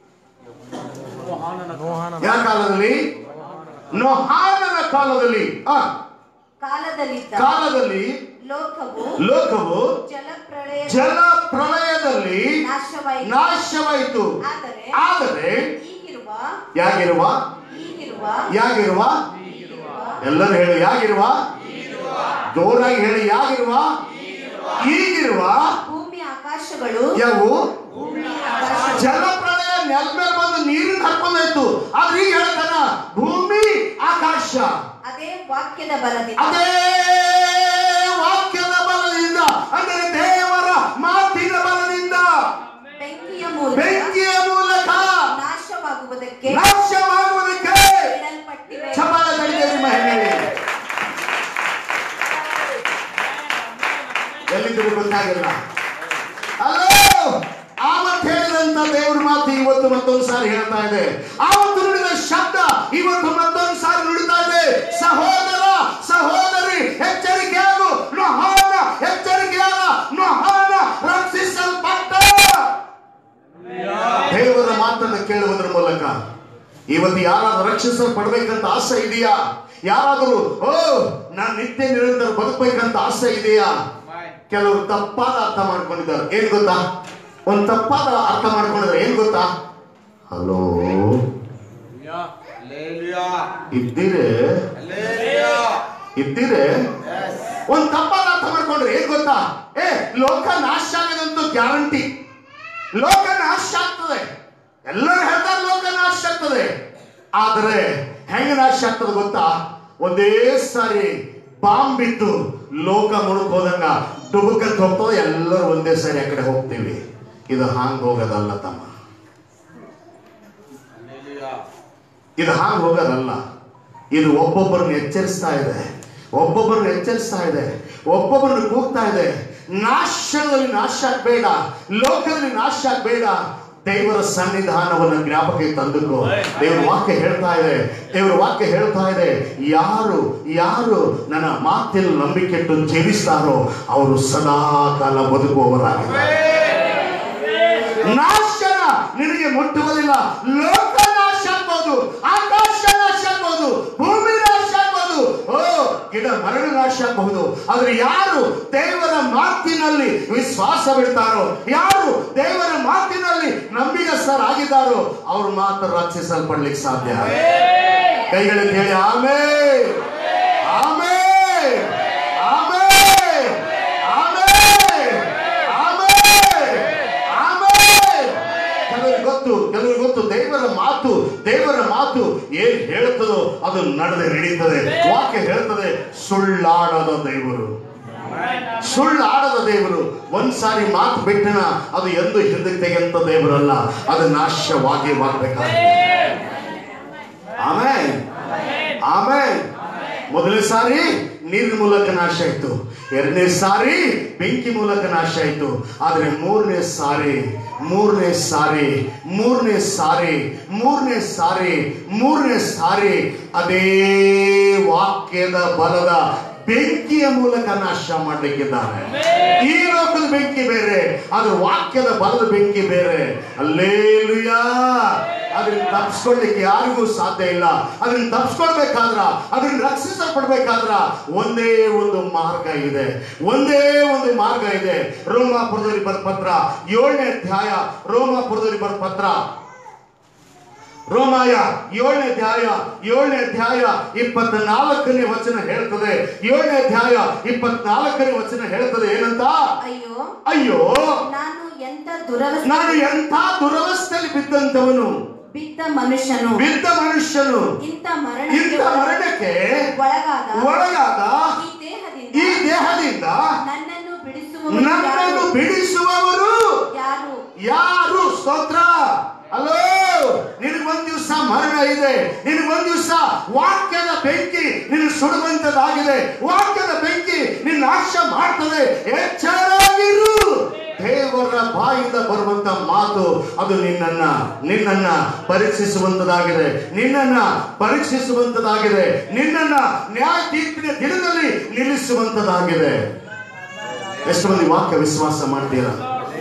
ಯಾವ ಕಾಲದಲ್ಲಿ ನೋಹಾನನ ಕಾಲದಲ್ಲಿ ಆ ಕಾಲದಲ್ಲಿದ್ದ ಕಾಲದಲ್ಲಿ ಲೋಕವು ಲೋಕವು ಜಲಪ್ರಳಯ ಜಲ ಪ್ರಳಯದಲ್ಲಿ ನಾಶವಾಯಿತು ನಾಶವಾಯಿತು ಆದರೆ ಆದರೆ ಈಗಿರುವ ಯಾಗಿರುವ ಈಗಿರುವ ಯಾಗಿರುವ ಎಲ್ಲರೂ ಹೇಳಿ ಯಾಗಿರುವ ಜೋರಾಗಿ ಹೇಳಿ ಯಾಗಿರುವ ಈಗಿರುವ ಭೂಮಿ ಆಕಾಶಗಳು ಯಾವು ಭೂಮಿ ಆಕಾಶಗಳು ಜಲಪ್ರಳಯ ನೆಲ ಮೇಲೆ ಬಂದು ನೀರಿನ ಹಾಕೊಂಡಾಯ್ತು ಆದ್ರೆ ಈಗ ಹೇಳ್ತಾನ ಭೂಮಿ ಆಕಾಶ ಅದೇ ವಾಕ್ಯದ ಬಲದಿಂದ ಅದೇ ವಾಕ್ಯದ ಬಲದಿಂದ ಅಂದರೆ ದೇವರ ಮಾತಿನ ಬಲದಿಂದ ಬೆಂಕಿಯ ಮೂಲಕ ಬೆಂಕಿಯ ಮೂಲಕ ನಾಶವಾಗುವುದಕ್ಕೆ ನಾಶವಾಗುವುದಕ್ಕೆ ಇಡಲ್ಪಟ್ಟಿವೆ ಚಪಾಲ ತಡಿದೇವಿ ಮಹಿಳೆ ಎಲ್ಲಿದ್ರು ಗೊತ್ತಾಗಿಲ್ಲ ಅಲ್ಲೋ ಆವತ್ತು ಹೇಳಿದಂತ ದೇವ್ರ ಮಾತು ಇವತ್ತು ಮತ್ತೊಂದು ಸಾರಿ ಹೇಳ್ತಾ ಇದೆ ಆವತ್ತು ನುಡಿದ ಶಬ್ದ ಇವತ್ತು ಮತ್ತೊಂದು ಸಾರಿ ನುಡಿತಾ ಇದೆ ಸಹೋದರ ಸಹೋದರಿ ಎಚ್ಚರಿಕೆಯಾಗು ನೋಹಾನ ಎಚ್ಚರಿಕೆಯಾಗ ನೋಹಾನ ರಕ್ಷಿಸಲ್ಪಟ್ಟ ದೇವರ ಮಾತನ್ನು ಕೇಳುವುದರ ಮೂಲಕ ಇವತ್ತು ಯಾರಾದ್ರೂ ರಕ್ಷಿಸಲ್ಪಡ್ಬೇಕಂತ ಆಸೆ ಇದೆಯಾ ಯಾರಾದರೂ ಓ ನಾನು ನಿತ್ಯ ನಿರಂತರ ಬದುಕಬೇಕಂತ ಆಸೆ ಇದೆಯಾ ಕೆಲವರು ತಪ್ಪಾದ ಅರ್ಥ ಮಾಡ್ಕೊಂಡಿದ್ದಾರೆ ಏನ್ ಗೊತ್ತಾ ಒಂದ್ ತಪ್ಪಾದ ಅರ್ಥ ಮಾಡ್ಕೊಂಡಿದ್ದಾರೆ ಏನ್ ಗೊತ್ತಾ ಹಲೋ ಇದ್ದೀರೆ ಇದ್ದೀರೆ ಒಂದ್ ತಪ್ಪಾದ ಅರ್ಥ ಮಾಡ್ಕೊಂಡ್ರೆ ಏನ್ ಗೊತ್ತಾ ಏ ಲೋಕ ನಾಶ ಆಗದಂತೂ ಗ್ಯಾರಂಟಿ ಲೋಕ ನಾಶ ಆಗ್ತದೆ ಎಲ್ಲರೂ ಹೇಳ್ತಾರೆ ಲೋಕ ನಾಶ ಆಗ್ತದೆ ಆದ್ರೆ ಹೆಂಗ ನಾಶ ಆಗ್ತದೆ ಗೊತ್ತಾ ಒಂದೇ ಸಾರಿ ಬಾಂಬ್ ಬಿದ್ದು ಲೋಕ ಮುಳುಕ್ ಹೋದಂಗ ಡುಬುಕಂತ ಹೋಗ್ತದೆ ಎಲ್ಲರೂ ಒಂದೇ ಸಾರಿ ಆ ಕಡೆ ಹೋಗ್ತೀವಿ ಇದು ಹಾಂಗ್ ಹೋಗೋದಲ್ಲ ತಮ್ಮ ಇದು ಹಾಂಗ್ ಹೋಗೋದಲ್ಲ ಇದು ಒಬ್ಬೊಬ್ಬರನ್ನ ಎಚ್ಚರಿಸ್ತಾ ಇದೆ ಒಬ್ಬೊಬ್ಬರನ್ನ ಎಚ್ಚರಿಸ್ತಾ ಇದೆ ಒಬ್ಬೊಬ್ಬರನ್ನ ಕೂಗ್ತಾ ಇದೆ ನಾಶದಲ್ಲಿ ನಾಶ ಆಗ್ಬೇಡ ಲೋಕದಲ್ಲಿ ನಾಶ ಆಗ್ಬೇಡ ದೇವರ ಸನ್ನಿಧಾನವನ್ನು ಜ್ಞಾಪಕಕ್ಕೆ ತಂದುಕೋ ದೇವರ ವಾಕ್ಯ ಹೇಳ್ತಾ ಇದೆ ದೇವರ ವಾಕ್ಯ ಹೇಳ್ತಾ ಇದೆ ಯಾರು ಯಾರು ನನ್ನ ಮಾತಿನ ನಂಬಿಕೆಟ್ಟು ಜೀವಿಸ್ತಾರೋ ಅವರು ಸದಾ ಕಾಲ ಬದುಕುವವರಾಗಿದ್ದಾರೆ ನಾಶನ ನಿನಗೆ ಮುಟ್ಟುವುದಿಲ್ಲ ಲೋಕ ನಾಶ ಆಗ್ಬೋದು ಆಕಾಶ ನಾಶ ಆಗ್ಬೋದು ಭೂಮಿ ನಾಶ ಆಗ್ಬೋದು ಓ ಗಿಡ ಮರಳು ನಾಶ ಆಗಬಹುದು ಆದ್ರೆ ಯಾರು ದೇವರ ಮಾತಿನಲ್ಲಿ ವಿಶ್ವಾಸವಿಡ್ತಾರೋ ಯಾರು ದೇವರ ಮಾತಿನಲ್ಲಿ ನಂಬಿಗಸ್ತರಾಗಿದ್ದಾರೋ ಅವ್ರು ಮಾತ್ರ ರಕ್ಷಿಸಲ್ಪಡ್ಲಿಕ್ಕೆ ಸಾಧ್ಯ ಕೈಗಳಲ್ಲಿ ಹೇಳಿ ಆಮೇ ಆಮೇ ಆಮೇ ಆಮೇ ಆಮೇ ಆಮೇ ಕೆಲವರಿಗೆ ಗೊತ್ತು ಕೆಲವರಿಗೆ ಗೊತ್ತು ದೇವರ ಮಾತು ದೇವರ ಮಾತು ಏನ್ ಹೇಳ್ತದೋ ಅದು ನಡೆದೇ ನಡೀತದೆ ವಾಕ್ಯ ಹೇಳ್ತದೆ ಸುಳ್ಳಾಡದ ದೇವರು ಸುಳ್ಳಾಡದ ದೇವರು ಒಂದ್ ಸಾರಿ ಮಾತು ಬಿಟ್ಟನ ಅದು ಎಂದು ಹಿಂದಕ್ಕೆ ತೆಗೆಂತ ದೇವರಲ್ಲ ಅದು ನಾಶವಾಗಿ ಮಾಡ್ಬೇಕಾಗುತ್ತೆ ಆಮೇಲೆ ಆಮೇಲೆ ಮೊದಲನೇ ಸಾರಿ ನೀರಿನ ಮೂಲಕ ನಾಶ ಆಯ್ತು ಎರಡನೇ ಸಾರಿ ಬೆಂಕಿ ಮೂಲಕ ನಾಶ ಆಯ್ತು ಆದ್ರೆ ಮೂರನೇ ಸಾರಿ ಮೂರನೇ ಸಾರಿ ಮೂರನೇ ಸಾರಿ ಮೂರನೇ ಸಾರಿ ಮೂರನೇ ಸಾರಿ ಅದೇ ವಾಕ್ಯದ ಬಲದ ಬೆಂಕಿಯ ಮೂಲಕ ನಾಶ ಮಾಡ್ಲಿಕ್ಕಿದ್ದಾರೆ ಈ ಲೋಕದ ಬೆಂಕಿ ಬೇರೆ ಅದ್ರ ವಾಕ್ಯದ ಬಲದ ಬೆಂಕಿ ಬೇರೆ ಅಲ್ಲೇಲುಯ ಅದನ್ನ ತಪ್ಪಿಸ್ಕೊಳ್ಳಿಕ್ಕೆ ಯಾರಿಗೂ ಸಾಧ್ಯ ಇಲ್ಲ ಅದನ್ನ ತಪ್ಪಿಸ್ಕೊಳ್ಬೇಕಾದ್ರ ಅದನ್ನ ರಕ್ಷಿಸಲ್ಪಡ್ಬೇಕಾದ್ರ ಒಂದೇ ಒಂದು ಮಾರ್ಗ ಇದೆ ಒಂದೇ ಒಂದು ಮಾರ್ಗ ಇದೆ ರೋಮಾಪುರದಲ್ಲಿ ಬರ ಪತ್ರ ಏಳನೇ ಅಧ್ಯಾಯ ರೋಮಾಪುರದಲ್ಲಿ ಬರ ಪತ್ರ ರೋಮಾಯ ಏಳನೇ ಅಧ್ಯಾಯ ಏಳನೇ ಅಧ್ಯಾಯ ಇಪ್ಪತ್ನಾಲ್ಕನೇ ವಚನ ಹೇಳ್ತದೆ ಏಳನೇ ಅಧ್ಯಾಯ ಇಪ್ಪತ್ನಾಲ್ಕನೇ ವಚನ ಹೇಳ್ತದೆ ಏನಂತ ಅಯ್ಯೋ ಅಯ್ಯೋ ನಾನು ಎಂತ ದುರವಸ್ಥೆ ನಾನು ಎಂಥ ದುರವಸ್ಥೆಯಲ್ಲಿ ಬಿದ್ದಂತವನು ಬಿದ್ದ ಮನುಷ್ಯನು ಬಿದ್ದ ಮನುಷ್ಯನು ಇಂಥ ಮರಣಕ್ಕೆ ಇಂಥ ಮರಣಕ್ಕೆ ಒಳಗಾದ ಒಳಗಾದ ಈ ದೇಹದಿಂದ ಈ ದೇಹದಿಂದ ನನ್ನನ್ನು ಬಿಡಿಸುವವರು ನನ್ನನ್ನು ಯಾರು? ಬಿಡಿಸುವವರು ಯಾರು ಯಾರು ಸ್ತೋತ್ರ ಅಲೋ ನಿನಗೊಂದ್ ದಿವಸ ಮರಣ ಇದೆ ನಿನಗೊಂದ್ ದಿವಸ ವಾಕ್ಯದ ಬೆಂಕಿ ನಿನ್ನ ಸುಡುವಂತದಾಗಿದೆ ವಾಕ್ಯದ ಬೆಂಕಿ ನಿನ್ನ ನಾಶ ಮಾಡ್ತದೆ ಎಚ್ಚರಾಗಿರು ದೇವರ ಬಾಯಿಂದ ಬರುವಂತ ಮಾತು ಅದು ನಿನ್ನನ್ನ ನಿನ್ನನ್ನ ಪರೀಕ್ಷಿಸುವಂತದಾಗಿದೆ ನಿನ್ನನ್ನ ಪರೀಕ್ಷಿಸುವಂತದಾಗಿದೆ ನಿನ್ನನ್ನ ನ್ಯಾಯ ತೀರ್ಪಿನ ದಿನದಲ್ಲಿ ನಿಲ್ಲಿಸುವಂತದಾಗಿದೆ ಎಷ್ಟು ಮಂದಿ ವಾಕ್ಯ ವಿಶ್ವಾಸ ಮಾಡ್ತೀರಾ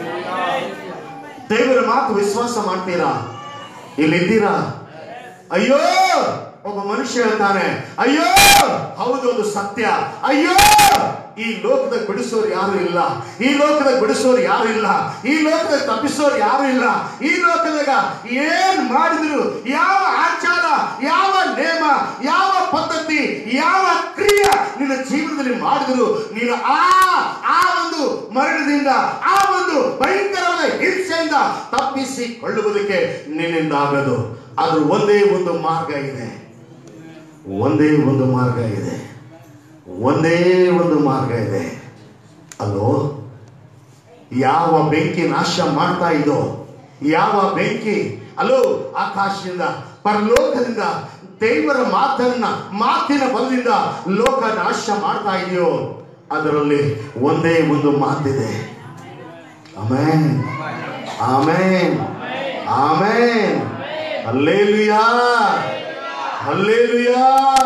ದೇವರ ಮಾತು ವಿಶ್ವಾಸ ಮಾಡ್ತೀರಾ ಇಲ್ಲಿದ್ದೀರಾ ಅಯ್ಯೋ ಒಬ್ಬ ಮನುಷ್ಯ ಹೇಳ್ತಾನೆ ಅಯ್ಯೋ ಹೌದು ಅದು ಸತ್ಯ ಅಯ್ಯೋ ಈ ಲೋಕದ ಬಿಡಿಸೋರು ಯಾರು ಇಲ್ಲ ಈ ಲೋಕದ ಬಿಡಿಸೋರು ಯಾರು ಇಲ್ಲ ಈ ಲೋಕದ ತಪ್ಪಿಸೋರು ಯಾರು ಇಲ್ಲ ಈ ಲೋಕದಾಗ ಏನ್ ಮಾಡಿದ್ರು ಯಾವ ಆಚಾರ ಯಾವ ನೇಮ ಯಾವ ಪದ್ಧತಿ ಯಾವ ಕ್ರಿಯೆ ನಿನ್ನ ಜೀವನದಲ್ಲಿ ಮಾಡಿದ್ರು ನೀನು ಆ ಆ ಒಂದು ಮರಣದಿಂದ ಆ ಒಂದು ಭಯಂಕರವಾದ ಹಿಂಸೆಯಿಂದ ತಪ್ಪಿಸಿಕೊಳ್ಳುವುದಕ್ಕೆ ನಿನ್ನಿಂದ ಆಗದು ಆದ್ರೂ ಒಂದೇ ಒಂದು ಮಾರ್ಗ ಇದೆ ಒಂದೇ ಒಂದು ಮಾರ್ಗ ಇದೆ ಒಂದೇ ಒಂದು ಮಾರ್ಗ ಇದೆ ಅಲ್ಲೋ ಯಾವ ಬೆಂಕಿ ನಾಶ ಮಾಡ್ತಾ ಇದೋ ಯಾವ ಬೆಂಕಿ ಅಲ್ಲೋ ಆಕಾಶದಿಂದ ಪರಲೋಕದಿಂದ ದೇವರ ಮಾತನ್ನ ಮಾತಿನ ಬಲದಿಂದ ಲೋಕ ನಾಶ ಮಾಡ್ತಾ ಇದೆಯೋ ಅದರಲ್ಲಿ ಒಂದೇ ಒಂದು ಮಾತಿದೆ amen amen amen hallelujah hallelujah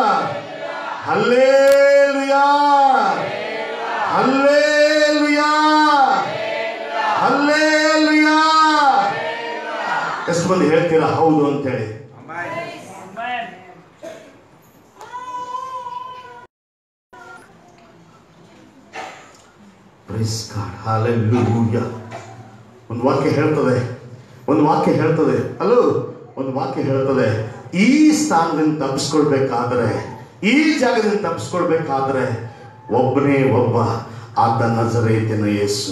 hallelujah hallelujah hallelujah ಎಷ್ಟು ಮಂದಿ ಹೇಳ್ತೀರಾ ಹೌದು ಅಂತೇಳಿ Amen. Praise God. Hallelujah. ಒಂದು ವಾಕ್ಯ ಹೇಳ್ತದೆ ಒಂದು ವಾಕ್ಯ ಹೇಳ್ತದೆ ಅಲ್ಲೋ ಒಂದು ವಾಕ್ಯ ಹೇಳ್ತದೆ ಈ ಸ್ಥಾನದಿಂದ ತಪ್ಪಿಸ್ಕೊಳ್ಬೇಕಾದ್ರೆ ಈ ಜಾಗದಿಂದ ತಪ್ಪಿಸ್ಕೊಳ್ಬೇಕಾದ್ರೆ ಒಬ್ಬನೇ ಒಬ್ಬ ಆತ ನಜರೇತಿನ ಯೇಸು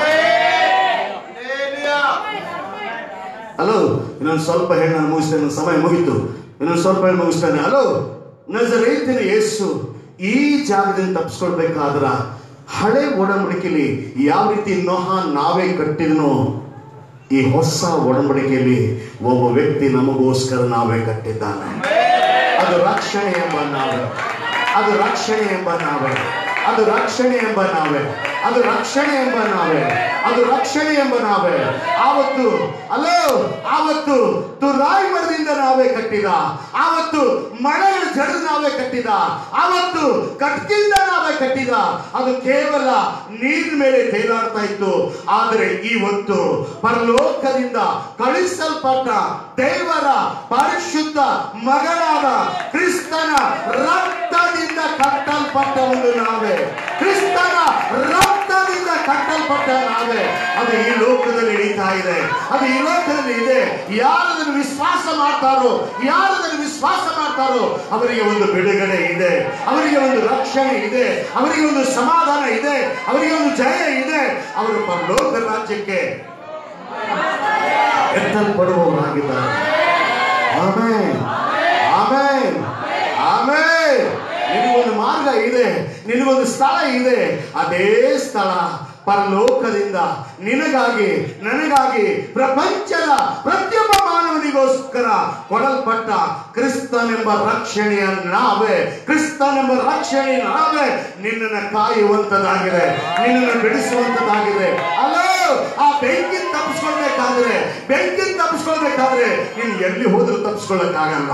ಹಲೋ ಇನ್ನೊಂದು ಸ್ವಲ್ಪ ಹೇಳಿ ನಾನು ಮುಗಿಸ್ತೇನೆ ನನ್ನ ಸಮಯ ಮುಗೀತು ಇನ್ನೊಂದು ಸ್ವಲ್ಪ ಹೇಳಿ ಮುಗಿಸ್ತೇನೆ ಹಲೋ ನಜರೇತಿನ ಯೇಸು ಈ ಜಾಗದಿಂದ ತಪ್ಪಿಸ್ಕೊಳ್ಬೇಕಾದ್ರ ಹಳೆ ಒಡಂಬಡಿಕೆಯಲ್ಲಿ ಯಾವ ರೀತಿ ನೋಹ ನಾವೇ ಕಟ್ಟಿದನೋ ಈ ಹೊಸ ಒಡಂಬಡಿಕೆಯಲ್ಲಿ ಒಬ್ಬ ವ್ಯಕ್ತಿ ನಮಗೋಸ್ಕರ ನಾವೇ ಕಟ್ಟಿದ್ದಾನೆ ಅದು ರಕ್ಷಣೆ ಎಂಬ ನಾವೇ ಅದು ರಕ್ಷಣೆ ಎಂಬ ನಾವೇ ಅದು ರಕ್ಷಣೆ ಎಂಬ ನಾವೇ ಅದು ರಕ್ಷಣೆ ಎಂಬ ನಾವೇ ಅದು ರಕ್ಷಣೆ ಎಂಬ ನಾವೇ ಆವತ್ತು ಅಲ್ಲೋ ಆವತ್ತು ತುರಾಯಿ ಮರದಿಂದ ನಾವೇ ಕಟ್ಟಿದ ಆವತ್ತು ಮಳೆ ಜಡದ ನಾವೇ ಕಟ್ಟಿದ ಆವತ್ತು ಕಟ್ಕಿಂದ ನಾವೇ ಕಟ್ಟಿದ ಅದು ಕೇವಲ ನೀರಿನ ಮೇಲೆ ತೇಲಾಡ್ತಾ ಇತ್ತು ಆದರೆ ಇವತ್ತು ಪರಲೋಕದಿಂದ ಕಳಿಸಲ್ಪಟ್ಟ ದೇವರ ಪರಿಶುದ್ಧ ಮಗನಾದ ಕ್ರಿಸ್ತನ ರಕ್ತದಿಂದ ಕಟ್ಟಲ್ಪಟ್ಟ ಒಂದು ನಾವೇ ಕ್ರಿಸ್ತನ ರಕ್ತದಿಂದ ಕಟ್ಟಲ್ಪಟ್ಟ ನಾವೇ ಅದು ಈ ಲೋಕದಲ್ಲಿ ನಡೀತಾ ಇದೆ ಅದು ಈ ಲೋಕದಲ್ಲಿ ಇದೆ ಯಾರದನ್ನು ವಿಶ್ವಾಸ ಮಾಡ್ತಾರೋ ಯಾರದನ್ನು ವಿಶ್ವಾಸ ಮಾಡ್ತಾರೋ ಅವರಿಗೆ ಒಂದು ಬಿಡುಗಡೆ ಇದೆ ಅವರಿಗೆ ಒಂದು ರಕ್ಷಣೆ ಇದೆ ಅವರಿಗೆ ಒಂದು ಸಮಾಧಾನ ಇದೆ ಅವರಿಗೆ ಒಂದು ಜಯ ಇದೆ ಅವರು ಪರಲೋಕ ರಾಜ್ಯಕ್ಕೆ ಎತ್ತಲ್ಪಡುವವರಾಗಿದ್ದಾರೆ ಆಮೇನ್ ಆಮೇನ್ ಆಮೇನ್ ನಿನಗೊಂದು ಮಾರ್ಗ ಇದೆ ನಿನಗೊಂದು ಸ್ಥಳ ಇದೆ ಅದೇ ಸ್ಥಳ ಪರಲೋಕದಿಂದ ನಿನಗಾಗಿ ನನಗಾಗಿ ಪ್ರಪಂಚದ ಪ್ರತಿಯೊಬ್ಬ ಮಾನವನಿಗೋಸ್ಕರ ಕೊಡಲ್ಪಟ್ಟ ಕ್ರಿಸ್ತನೆಂಬ ರಕ್ಷಣೆಯ ನಾವೇ ಕ್ರಿಸ್ತನೆಂಬ ರಕ್ಷಣೆ ನಾವೇ ನಿನ್ನನ್ನು ಕಾಯುವಂತದಾಗಿದೆ ನಿನ್ನನ್ನು ಬಿಡಿಸುವಂತದಾಗಿದೆ ಅಲ್ಲೋ ಆ ಬೆಂಕಿ ತಪ್ಪಿಸ್ಕೊಳ್ಬೇಕಾದ್ರೆ ಬೆಂಕಿ ತಪ್ಪಿಸ್ಕೊಳ್ಬೇಕಾದ್ರೆ ನೀನು ಎಲ್ಲಿ ಹೋದ್ರೂ ತಪ್ಪಿಸ್ಕೊಳ್ಳಕ್ಕಾಗಲ್ಲ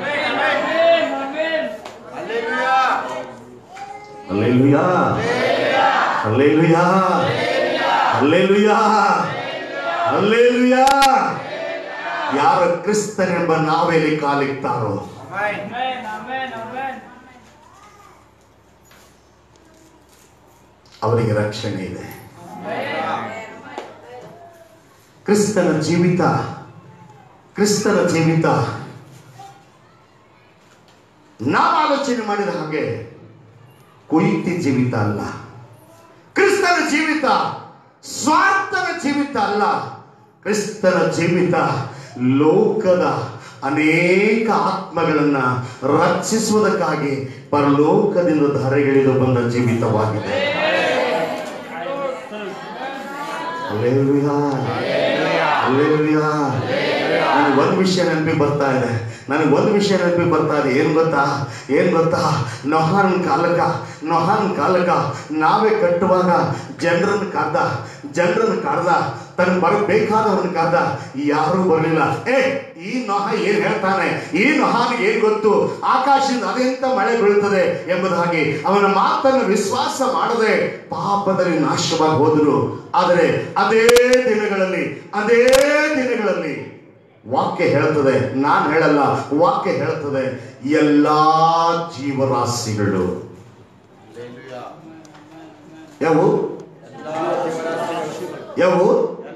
Amen. ಅಲ್ಲೇಲುಯಾ ಅಲ್ಲೇಲುಯಾ ಅಲ್ಲೇಲುಯಾ ಅಲ್ಲೇಲುಯಾ ಯಾರ ಕ್ರಿಸ್ತನೆಂಬ ನಾವೇಲಿ ಕಾಲಿಕ್ತಾರೋ Amen. Amen. Amen. ಅವರಿಗೆ ರಕ್ಷಣೆ ಇದೆ ಕ್ರಿಸ್ತನ ಜೀವಿತ ಕ್ರಿಸ್ತನ ಜೀವಿತ ನಾವು ಆಲೋಚನೆ ಮಾಡಿದ ಹಾಗೆ ಕುಯಿತಿ ಜೀವಿತ ಅಲ್ಲ ಕ್ರಿಸ್ತನ ಜೀವಿತ ಸ್ವಾರ್ಥನ ಜೀವಿತ ಅಲ್ಲ ಕ್ರಿಸ್ತನ ಜೀವಿತ ಲೋಕದ ಅನೇಕ ಆತ್ಮಗಳನ್ನ ರಕ್ಷಿಸುವುದಕ್ಕಾಗಿ ಪರಲೋಕದಿಂದ ಧರೆಗಿಳಿದು ಬಂದ ಜೀವಿತವಾಗಿದೆ Hallelujah. Hallelujah. ನನಗೆ ಒಂದು ವಿಷಯ ನೆನಪಿಗೆ ಬರ್ತಾ ಇದೆ ನನಗೆ ಒಂದು ವಿಷಯ ನೆನಪಿಗೆ ಬರ್ತಾ ಇದೆ ಏನು ಗೊತ್ತಾ ಏನು ಗೊತ್ತಾ ನೊಹಾನ್ ಕಾಲಕ ನೊಹಾನ್ ಕಾಲಕ ನಾವೇ ಕಟ್ಟುವಾಗ ಜನರನ್ನು ಕಾದ ಜನರನ್ನು ಕಾಡ್ದ ತನಗೆ ಬರಬೇಕಾದವರನ್ನು ಕಾದ ಯಾರೂ ಬರಲಿಲ್ಲ ಏ ಈ ನೊಹ ಏನ್ ಹೇಳ್ತಾನೆ ಈ ನೊಹಾನಿಗೆ ಏನ್ ಗೊತ್ತು ಆಕಾಶದಿಂದ ಅದೆಂತ ಮಳೆ ಬೀಳುತ್ತದೆ ಎಂಬುದಾಗಿ ಅವನ ಮಾತನ್ನು ವಿಶ್ವಾಸ ಮಾಡದೆ ಪಾಪದಲ್ಲಿ ನಾಶವಾಗಿ ಹೋದರು ಆದರೆ ಅದೇ ದಿನಗಳಲ್ಲಿ ಅದೇ ದಿನಗಳಲ್ಲಿ ವಾಕ್ಯ ಹೇಳ್ತದೆ ನಾನು ಹೇಳಲ್ಲ ವಾಕ್ಯ ಹೇಳ್ತದೆ ಎಲ್ಲಾ ಜೀವರಾಶಿಗಳು ಯಾವು ಯಾವು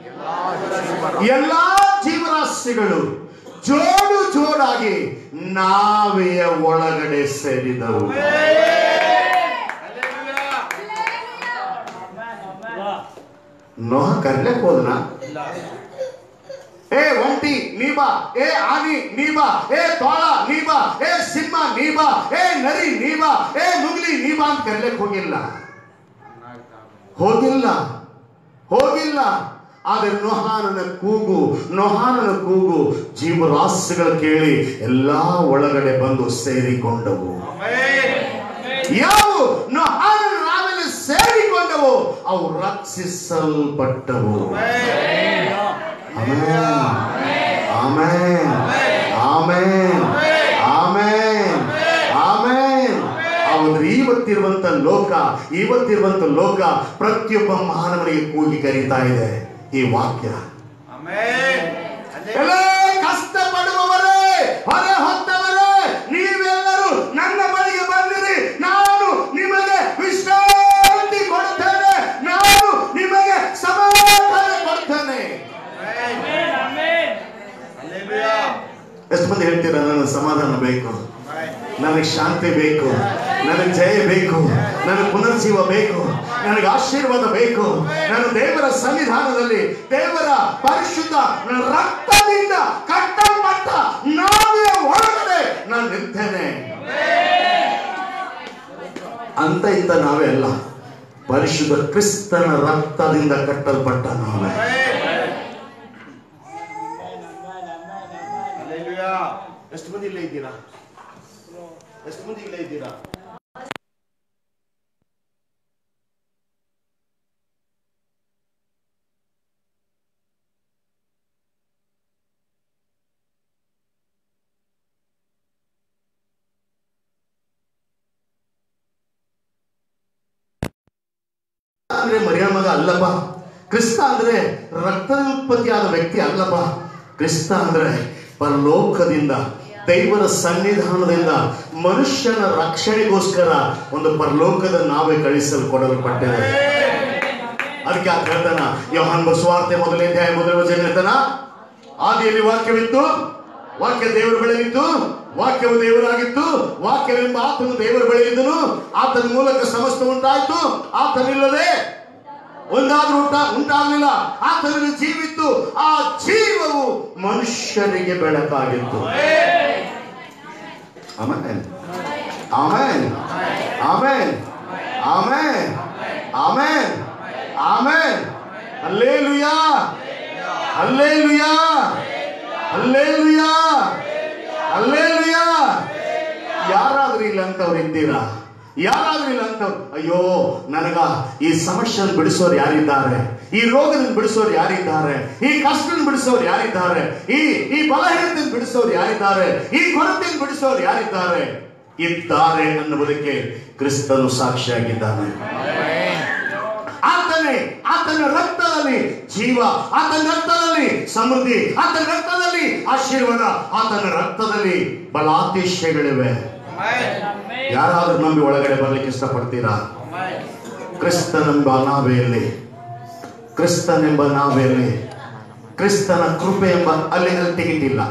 ಎಲ್ಲಾ ಜೀವರಾಶಿಗಳು ಜೋಡು ಜೋಡಾಗಿ ನಾವೆಯ ಒಳಗಡೆ ಸೇರಿದವು ನೋಹ ಕರ್ಲಕ್ ಹೋದನ ಏ ಒಂಟಿ ನೀ ಬಾ ಏ ಆನಿ ನೀ ಬಾ ಏ ತೋಳ ನೀ ಬಾ ಏ ಸಿಂಹ ನೀ ಬಾ ಏ ನರಿ ನೀ ಬಾ ಏ ಮುಗ್ಲಿ ನೀ ಬಾ ಅಂತ ಕರ್ಲಕ್ ಹೋಗಿಲ್ಲ ಹೋಗಿಲ್ಲ ಹೋಗಿಲ್ಲ ಆದರೆ ನೊಹಾನನ ಕೂಗು ನೊಹಾನನ ಕೂಗು ಜೀವರಾಶಿಗಳು ಕೇಳಿ ಎಲ್ಲಾ ಒಳಗಡೆ ಬಂದು ಸೇರಿಕೊಂಡವು ಯಾವ ನೊಹಾನನ ನಾವೆಲ್ಲ ಸೇರಿಕೊಂಡವು ಅವು ರಕ್ಷಿಸಲ್ಪಟ್ಟವು amen amen amen amen amen ಹೌದ್ರಿ ಇವತ್ತಿರುವಂತ ಲೋಕ ಇವತ್ತಿರುವಂತ ಲೋಕ ಪ್ರತಿಯೊಬ್ಬ ಮಾನವನಿಗೆ ಕೂಗಿ ಕರೀತಾ ಇದೆ ಈ ವಾಕ್ಯ ಎಲ್ಲ ಕಷ್ಟಪಡುವವರೇ ಹೊರ ಹೊತ್ತವರೇ ನೀವೆಲ್ಲರೂ ನನ್ನ ಬಳಿಗೆ ಬಂದಿರಿ ನಾನು ನಿಮಗೆ ವಿಶ್ರಾಂತಿ ಕೊಡ್ತೇನೆ ನಾನು ನಿಮಗೆ ಸಮಾಧಾನ ಕೊಡ್ತೇನೆ ಎಷ್ಟು ಮಂದಿ ಹೇಳ್ತೀರಾ ನನಗೆ ಸಮಾಧಾನ ಬೇಕು ನನಗೆ ಶಾಂತಿ ಬೇಕು ನನಗೆ ಜಯ ಬೇಕು ನನಗೆ ಪುನರ್ಜೀವ ಬೇಕು ನನಗೆ ಆಶೀರ್ವಾದ ಬೇಕು ನಾನು ದೇವರ ಸನ್ನಿಧಾನದಲ್ಲಿ ದೇವರ ಪರಿಶುದ್ಧ ರಕ್ತದಿಂದ ಕಟ್ಟಲ್ಪಟ್ಟ ನಾವೇ ಒಳಗಡೆ ನಾನು ನಿಲ್ತೇನೆ ಅಂತ ಇಂತ ನಾವೇ ಅಲ್ಲ ಪರಿಶುದ್ಧ ಕ್ರಿಸ್ತನ ರಕ್ತದಿಂದ ಕಟ್ಟಲ್ಪಟ್ಟ ನಾವೇ ಎಷ್ಟು ಮಂದಿ ಇಲ್ಲೇ ಇದ್ದೀರಾ ಎಷ್ಟು ಮಂದಿ ಇಲ್ಲೇ ಇದ್ದೀರಾ ಅಂದ್ರೆ ಮರಿಯ ಮಗ ಅಲ್ಲಪ್ಪ ಕ್ರಿಸ್ತ ಅಂದ್ರೆ ರಕ್ತದ ಉತ್ಪತ್ತಿಯಾದ ವ್ಯಕ್ತಿ ಅಲ್ಲಪ್ಪ ಕ್ರಿಸ್ತ ಅಂದ್ರೆ ಪರಲೋಕದಿಂದ ದೈವರ ಸನ್ನಿಧಾನದಿಂದ ಮನುಷ್ಯನ ರಕ್ಷಣೆಗೋಸ್ಕರ ಒಂದು ಪರಲೋಕದ ನಾವೇ ಕಳಿಸಲು ಕೊಡಲ್ಪಟ್ಟಿದೆ ಅದಕ್ಕೆ ಆತ ಹೇಳ್ತಾನ ಯೋಹಾನ್ ಬಸವಾರ್ತೆ ಮೊದಲನೇ ಅಧ್ಯಾಯ ಮೊದಲ ವಚನ ಹೇಳ್ತಾನ ಆದಿಯಲ್ಲಿ ವಾಕ್ಯವಿತ್ತು ವಾಕ್ಯ ದೇವರ ಬಳಿಯಿತ್ತು ವಾಕ್ಯವು ದೇವರಾಗಿತ್ತು ವಾಕ್ಯವೆಂಬ ಆತನು ದೇವರ ಬಳಿಯಿದ್ದನು ಆತನ ಮೂಲಕ ಸಮಸ್ತ ಉಂಟಾಯ್ತು ಆತನಿಲ್ಲದೆ ಒಂದಾದ್ರೂ ಉಂಟ ಉಂಟಾಗಲಿಲ್ಲ ಆತನಲ್ಲಿ ಜೀವಿತ್ತು ಆ ಜೀವವು ಮನುಷ್ಯರಿಗೆ ಬೆಳಕಾಗಿತ್ತು amen amen amen amen amen amen hallelujah hallelujah hallelujah hallelujah ಯಾರಾದ್ರೂ ಇಲ್ಲ ಅಂತವ್ರು ಇದ್ದೀರಾ ಯಾರಾದ್ರೂ ಇಲ್ಲ ಅಂತವ್ರು ಅಯ್ಯೋ ನನಗ ಈ ಸಮಸ್ಯೆಯನ್ನು ಬಿಡಿಸೋರು ಯಾರಿದ್ದಾರೆ ಈ ರೋಗದಿಂದ ಬಿಡಿಸೋರು ಯಾರಿದ್ದಾರೆ ಈ ಕಷ್ಟದಿಂದ ಬಿಡಿಸೋರು ಯಾರಿದ್ದಾರೆ ಈ ಈ ಬಲಹೀನತೆಯಿಂದ ಬಿಡಿಸೋರು ಯಾರಿದ್ದಾರೆ ಈ ಕೊರತೆಯಿಂದ ಬಿಡಿಸೋರು ಯಾರಿದ್ದಾರೆ ಇದ್ದಾರೆ ಅನ್ನುವುದಕ್ಕೆ ಕ್ರಿಸ್ತನು ಸಾಕ್ಷಿಯಾಗಿದ್ದಾನೆ ಆತನೇ ಆತನ ರಕ್ತದಲ್ಲಿ ಜೀವ ಆತನ ರಕ್ತದಲ್ಲಿ ಸಮೃದ್ಧಿ ಆತನ ರಕ್ತದಲ್ಲಿ ಆಶೀರ್ವಾದ ಆತನ ರಕ್ತದಲ್ಲಿ ಬಲಾತಿಶಯಗಳಿವೆ ಯಾರಾದ್ರೂ ನಂಬಿ ಒಳಗಡೆ ಬರ್ಲಿಕ್ಕೆ ಇಷ್ಟಪಡ್ತೀರಾ ಕ್ರಿಸ್ತನೆಂಬ ನಾವೆಯಲ್ಲಿ ಕ್ರಿಸ್ತನೆಂಬ ನಾವೆಯಲ್ಲಿ ಕ್ರಿಸ್ತನ ಕೃಪೆ ಎಂಬ ಅಲ್ಲಿ ಅಲ್ಲಿ ಟಿಕೆಟ್ ಇಲ್ಲ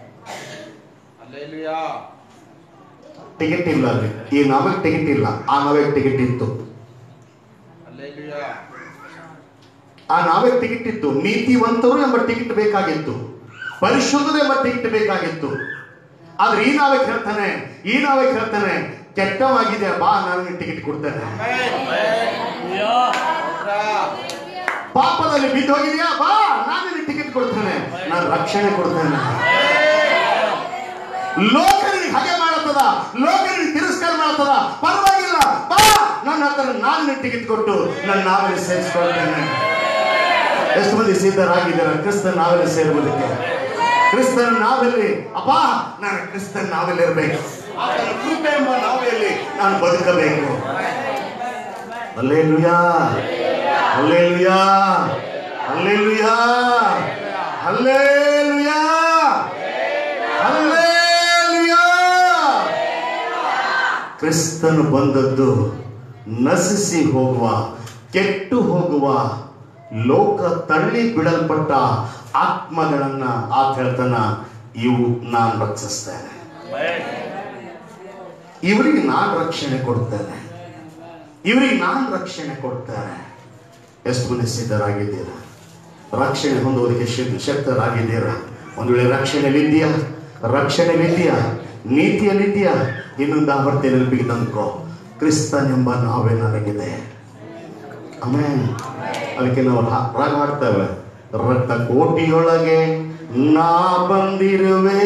ಟಿಕೆಟ್ ಇಲ್ಲ ಅಲ್ಲಿ ಈ ನಾವಕ್ಕೆ ಟಿಕೆಟ್ ಇಲ್ಲ ಆ ನಾವಕ್ಕೆ ಟಿಕೆಟ್ ಇತ್ತು ಆ ನಾವೇ ಟಿಕೆಟ್ ಇತ್ತು ನೀತಿವಂತರು ಎಂಬ ಟಿಕೆಟ್ ಬೇಕಾಗಿತ್ತು ಪರಿಶುದ್ಧರು ಎಂಬ ಟಿಕೆಟ್ ಬೇಕಾಗಿತ್ತು ಆದ್ರೆ ಈ ನಾವೇ ಹೇಳ್ತಾನೆ ಈ ನಾವೇ ಹೇಳ್ತಾನೆ ಕೆಟ್ಟವಾಗಿದೆ ಬಾ ನಾನು ಟಿಕೆಟ್ ಕೊಡ್ತೇನೆ ಪಾಪದಲ್ಲಿ ಬಿದ್ದು ಹೋಗಿದ್ಯಾ ಬಾ ನಾನು ಟಿಕೆಟ್ ಕೊಡ್ತೇನೆ ನಾನು ರಕ್ಷಣೆ ಕೊಡ್ತೇನೆ ಲೋಕ ನಿನಗೆ ಹಾಗೆ ಮಾಡತ್ತದ ಲೋಕ ನಿನಗೆ ತಿರಸ್ಕಾರ ಮಾಡತ್ತದ ಪರವಾಗಿಲ್ಲ ಬಾ ನನ್ನ ಹತ್ರ ನಾನು ಟಿಕೆಟ್ ಕೊಟ್ಟು ನನ್ನ ನಾವಲ್ಲಿ ಸೇರಿಸ್ಕೊಳ್ತೇನೆ ಎಷ್ಟು ಮಂದಿ ಸಿದ್ಧರಾಗಿದ್ದಾರೆ ಕ್ರಿಸ್ತನ ನಾವೆಲ್ಲ ಸೇರುವುದಕ್ಕೆ ಕ್ರಿಸ್ತನ ನಾವೆಲ್ಲಿ ಅಪ್ಪ ನಾನು ಕ್ರಿಸ್ತನ ನಾವೆಲ್ಲಿ ಇರಬೇಕು ಆತನ ಕೃಪೆ ಎಂಬ ನಾವೆಯಲ್ಲಿ ನಾನು ಬದುಕಬೇಕು ಅಲ್ಲೇಲುಯಾ ಅಲ್ಲೇಲುಯಾ ಅಲ್ಲೇಲುಯಾ ಅಲ್ಲೇಲುಯಾ ಅಲ್ಲೇಲುಯಾ ಕ್ರಿಸ್ತನು ಬಂದದ್ದು ನಶಿಸಿ ಹೋಗುವ ಕೆಟ್ಟು ಹೋಗುವ ಲೋಕ ತಳ್ಳಿ ಬಿಡಲ್ಪಟ್ಟ ಆತ್ಮಗಳನ್ನ ಆತ ಹೇಳ್ತಾನ ಇವು ನಾನು ರಕ್ಷಿಸ್ತೇನೆ ಇವರಿಗೆ ನಾನು ರಕ್ಷಣೆ ಕೊಡ್ತೇನೆ ಇವರಿಗೆ ನಾನು ರಕ್ಷಣೆ ಕೊಡ್ತೇನೆ ಎಷ್ಟು ಮಂದಿ ಸಿದ್ಧರಾಗಿದ್ದೀರಾ ರಕ್ಷಣೆ ಹೊಂದುವುದಕ್ಕೆ ಶಕ್- ಶಕ್ತರಾಗಿದ್ದೀರಾ ಒಂದು ವೇಳೆ ರಕ್ಷಣೆಯಲ್ಲಿದ್ದೀಯಾ ರಕ್ಷಣೆಯಲ್ಲಿದ್ದೀಯಾ ನೀತಿಯಲ್ಲಿದ್ದೀಯಾ ಇನ್ನೊಂದು ಆವರ್ತಿ ನೆನಪಿಗೆ ತಂದ್ಕೋ ಕ್ರಿಸ್ತನೆಂಬ ನಾವೇ ನನಗಿದೆ ಆಮೇಲೆ ಅದಕ್ಕೆ ನಾವು ರಾ- ರಾಗ ಹಾಡ್ತೇವೆ ರಕ್ತ ಕೋಟಿಯೊಳಗೆ ನಾ ಬಂದಿರುವೆ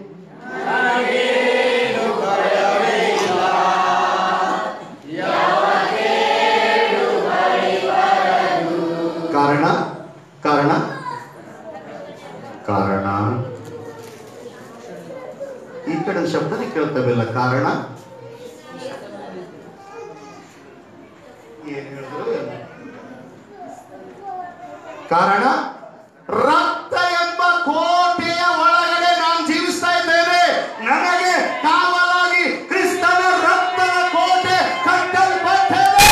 ಕಾರಣ ಕಾರಣ ಕಾರಣ ಈ ಕಡೆ ಶಬ್ದನೇ ಕೇಳ್ತೇವಿಲ್ಲ ಕಾರಣ ಏನ್ ಹೇಳಿದ್ರು ಏನು? ಕಾರಣ ರಕ್ತ ಎಂಬ ಕೋಟೆಯ ಒಳಗಡೆ ನಾನು ಜೀವಿಸ್ತಾ ಇದ್ದೇನೆ ನನಗೆ ಕಾವಲಾಗಿ ಕ್ರಿಸ್ತನ ರಕ್ತದ ಕೋಟೆ ಕಟ್ಟಲ್ಪಟ್ಟಿದೆ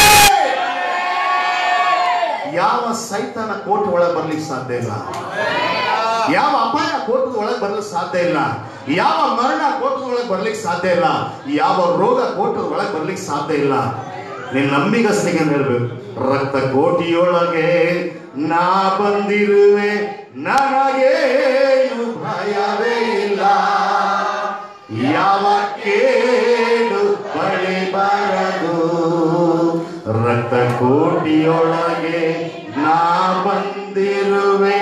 ಯಾವ ಸೈತನ ಕೋಟೆ ಒಳಗೆ ಬರ್ಲಿಕ್ಕೆ ಸಾಧ್ಯ ಇಲ್ಲ ಯಾವ ಅಪಾಯ ಕೋಟದ ಒಳಗೆ ಬರ್ಲಿಕ್ಕೆ ಸಾಧ್ಯ ಇಲ್ಲ ಯಾವ ಮರಣ ಕೋಟದ ಒಳಗೆ ಬರ್ಲಿಕ್ಕೆ ಸಾಧ್ಯ ಇಲ್ಲ ಯಾವ ರೋಗ ಕೋಟದ ಒಳಗೆ ಬರ್ಲಿಕ್ಕೆ ಸಾಧ್ಯ ಇಲ್ಲ ನೀನ್ ನಂಬಿಗಸ್ತಿಗೆ ಹೇಳ್ಬೇಕು ರಕ್ತ ಕೋಟಿಯೊಳಗೆ ನಾ ಬಂದಿರುವೆ ನನಗೇನು ಭಯವೇ ಇಲ್ಲ ಯಾವ ಕೇಡು ಬಳಿ ಬರದು ರಕ್ತ ಕೋಟಿಯೊಳಗೆ ನಾ ಬಂದಿರುವೆ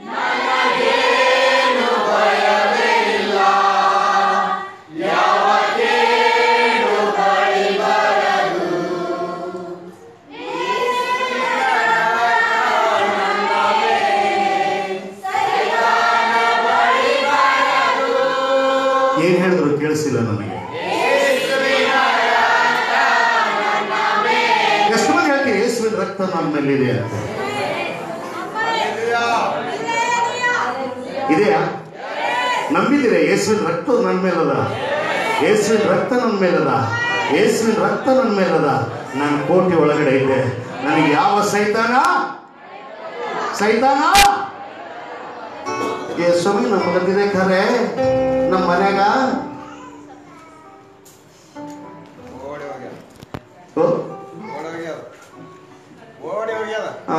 ಏನ್ ಹೇಳಿದ್ರು ಕೇಳಿಸಿಲ್ಲ ನನಗೆ ಎಷ್ಟು ಮಂದಿ ಹೇಳ್ತೀವಿ ಯೇಸುವಿನ ರಕ್ತ ನನ್ನ ಮೇಲಿದೆ ಅಂತ ಇದೆಯಾ ನಂಬಿದ್ದೀರಾ ಯೇಸುವಿನ ರಕ್ತ ನನ್ನ ಮೇಲದ ಯೇಸುವಿನ ರಕ್ತ ನನ್ನ ಮೇಲದ ಯೇಸುವಿನ ರಕ್ತ ನನ್ನ ಮೇಲದ ನನ್ನ ಕೋಟೆ ಒಳಗಡೆ ಐತೆ ನನಗೆ ಯಾವ ಸೈತಾನ ಸೈತಾನ ಏ ಸ್ವಾಮಿ ನಮ್ಮ ಗದ್ದಿದೆ ಖರೆ ನಮ್ಮ ಮನ್ಯಾಗ ಓಡಿ ಹೋಗ್ಯಾರ ಓ, ಓಡಿ ಹೋಗ್ಯಾರ ಓಡಿ ಹೋಗ್ಯಾರ ಆ.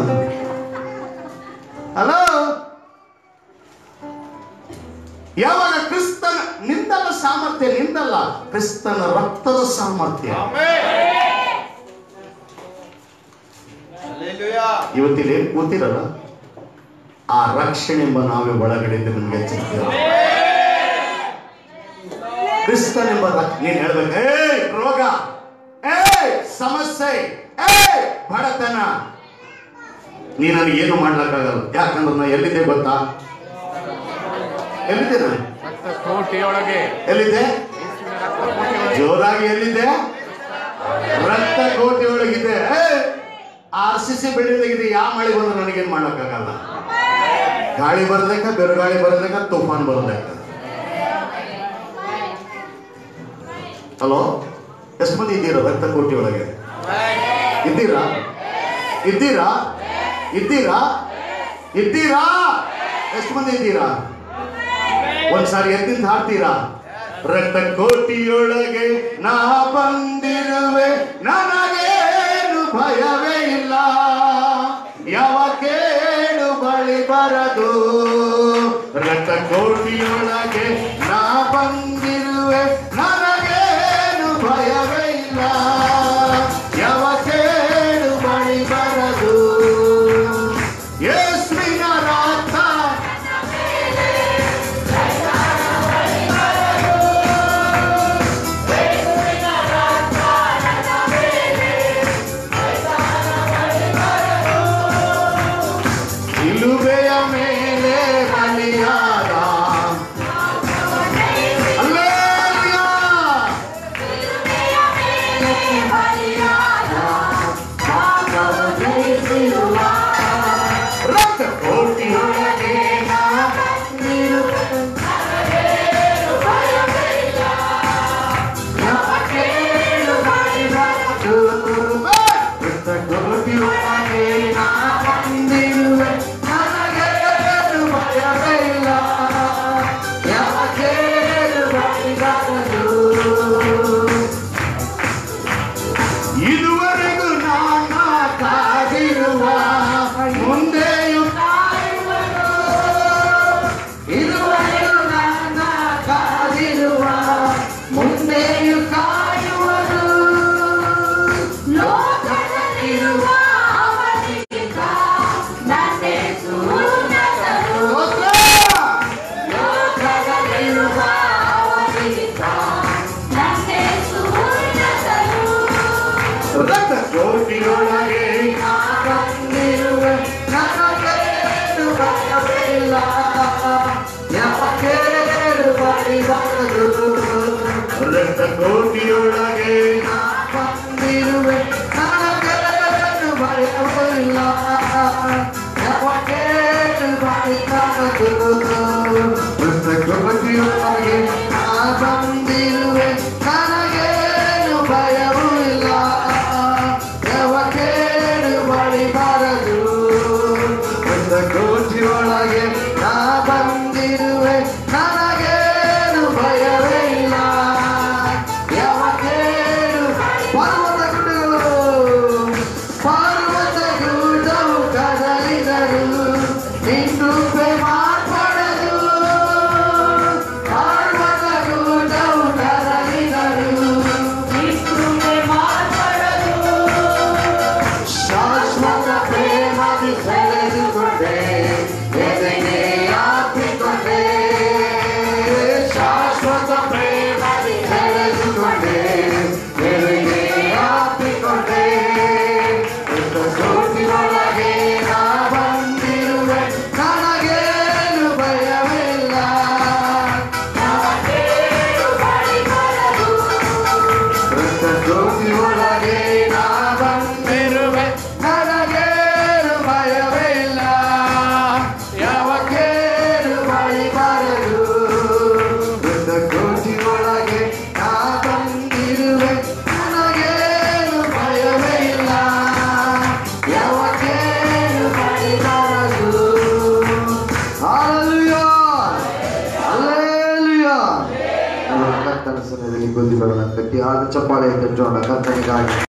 ಹಲೋ ಯಾವಾಗ ಕ್ರಿಸ್ತನ ನಿಂದಲ್ಲ ಸಾಮರ್ಥ್ಯ ನಿಂದಲ್ಲ ಕ್ರಿಸ್ತನ ರಕ್ತದ ಸಾಮರ್ಥ್ಯ ಅಲ್ಲೇಲುಯಾ ಇವತ್ತಿಲ್ಲಿ ಕೂತಿರಲ್ಲ ಆ ರಕ್ಷಣೆ ಎಂಬ ನಾವೇ ಒಳಗಡೆಯಿಂದ ನಿಮ್ಗೆ ಎಚ್ಚರಿಕೆ ಕ್ರಿಸ್ತನೆಂಬ ರಕ್- ನೀನ್ ಹೇಳ್ಬೇಕು ಏ ರೋಗ ಏ ಸಮಸ್ಯೆ ಏ ಬಡತನ ನೀ ನನಗೆ ಏನು ಮಾಡ್ಲಕ್ಕಾಗಲ್ಲ ಯಾಕಂದ್ರೆ ನಾ ಎಲ್ಲಿದ್ದೆ ಗೊತ್ತಾ ಎಲ್ಲಿದ್ದೆ ನಾನು ರಕ್ತ ಕೋಟೆಯೊಳಗೆ ಎಲ್ಲಿದ್ದೆ ಯೇಸುವಿನ ರಕ್ತ ಕೋಟೆಯೊಳಗೆ ಜೋರಾಗಿ ಎಲ್ಲಿದ್ದೆ ರಕ್ತ ಕೋಟೆ ಒಳಗಿದೆ ಆರ್ ಸಿ ಸಿ ಬೆಳೆದಾಗಿದೆ ಯಾವ ಮಳೆ ಬಂದ್ರೆ ನನಗೇನ್ ಮಾಡಕ್ಕಾಗಲ್ಲ ಗಾಳಿ ಬರದಕ್ಕ ಬೆರುಗಾಳಿ ಬರದಕ್ಕ ತುಫಾನ್ ಬರದಕ್ಕ ಹಲೋ ಎಷ್ಟು ಮಂದಿ ಇದ್ದೀರಾ ರಕ್ತ ಕೋಟೆ ಒಳಗೆ ಇದ್ದೀರಾ ಇದ್ದೀರಾ ಇದ್ದೀರಾ ಇದ್ದೀರಾ ಎಷ್ಟು ಮಂದಿ ಇದ್ದೀರಾ ಒಂದ್ಸಾರಿ ಎದ್ದಿಂದ ಹಾಡ್ತೀರಾ ರಕ್ತ ಕೋಟಿಯೊಳಗೆ ನಾ ಬಂದಿರುವೆ ನನಗೇನು ಭಯವೇ ಇಲ್ಲ ಯಾವ ಕೇಳು ಬಳಿ ಬರದು ರಕ್ತ ಕೋಟಿಯೊಳಗೆ ನಾ ಬಂದಿರುವೆ ನನಗೇನು ಭಯವೇ ಇಲ್ಲ ಯಾವ ಕೇಳು ಬಳಿ ಬರದು ರಕ್ತ ಕೋಟಿಯೊಳಗೆ ಬಂದಿರುವೆ ನನಗೇನು ಭಯವಿಲ್ಲ ಯಾಕೇನು ಬರಿಬಾರದು ರಕ್ತ ಕೋಟಿಯೊಳಗೆ ಬಂದಿರುವೆ ನನಗೇನು ಭಯವಿಲ್ಲ ಯಾಕೇನು ಬರಿಬಾರದು ಪ್ರಕೃತಿಯೊಳಗೆ ನಾ ಬಂದಿರುವೆ ನನಗೇನು ಭಯವೂ ಇಲ್ಲ ಯಾವಕೇನು ಬರಿಬಾರದು ಕೋಟಿಯೊಳಗೆ ನಾ ಬಂದಿರುವೆ ನನಗೇನು ಭಯವೇ ಇಲ್ಲ ಯಾವಕೇನು ಪರ್ವತ ಗುಡ್ಡಗಳು ಪರ್ವತ ಗುಡ್ಡವು ಕದಲಿದರು ನಿಂತುಪೆ ಮಾರ್ಪಡಲು ಪರ್ವತ ಗುಡ್ಡವು ಕದಲಿದರು ನಿಂತುಪೆ ಮಾರ್ಪಡಲು ಶಾಶ್ವತ ಪ್ರೇಮದಿ ಸೆಳೆದುಕೊಂಡೆ ಎದೆಗೆ ಹಾಕಿಕೊಂಡೆ ಶಾಶ್ವತ ಪ್ರೇಮದಿ ಸೆಳೆದುಕೊಂಡೆ ಎದೆಗೆ ಹಾಕಿಕೊಂಡೆ ಕೋಟಿಯೊಳಗೆ ನಾ ಬಂದಿರುವೆ ನನಗೇನು ಭಯವಿಲ್ಲ ಕೋಟಿಯೊಳಗೆ ನಾ ಬಂದಿರುವೆ ನನಗೇನು ಭಯವೇ ಇಲ್ಲ ಯಾವ ಕೇಳು ಬಳಿಬಾರದು ಕೋಟಿಯೊಳಗೆ ನಾ ಬಂದಿರುವೆ ನನಗೇನು ಭಯವೇ ಇಲ್ಲ ಯಾವ ಕೇಳು ಬಳಿಬಾರದು Hallelujah! Hallelujah! ಕರ್ತನ ಸನ್ನಿಧಿಯಲ್ಲಿ ಕುಳಿತುಕೊಳ್ಳೋಣ ಗಟ್ಟಿಯಾದ ಚಪ್ಪಾಳೆ ತಟ್ಟೋಣ ಕರ್ತನಿಗಾಗಿ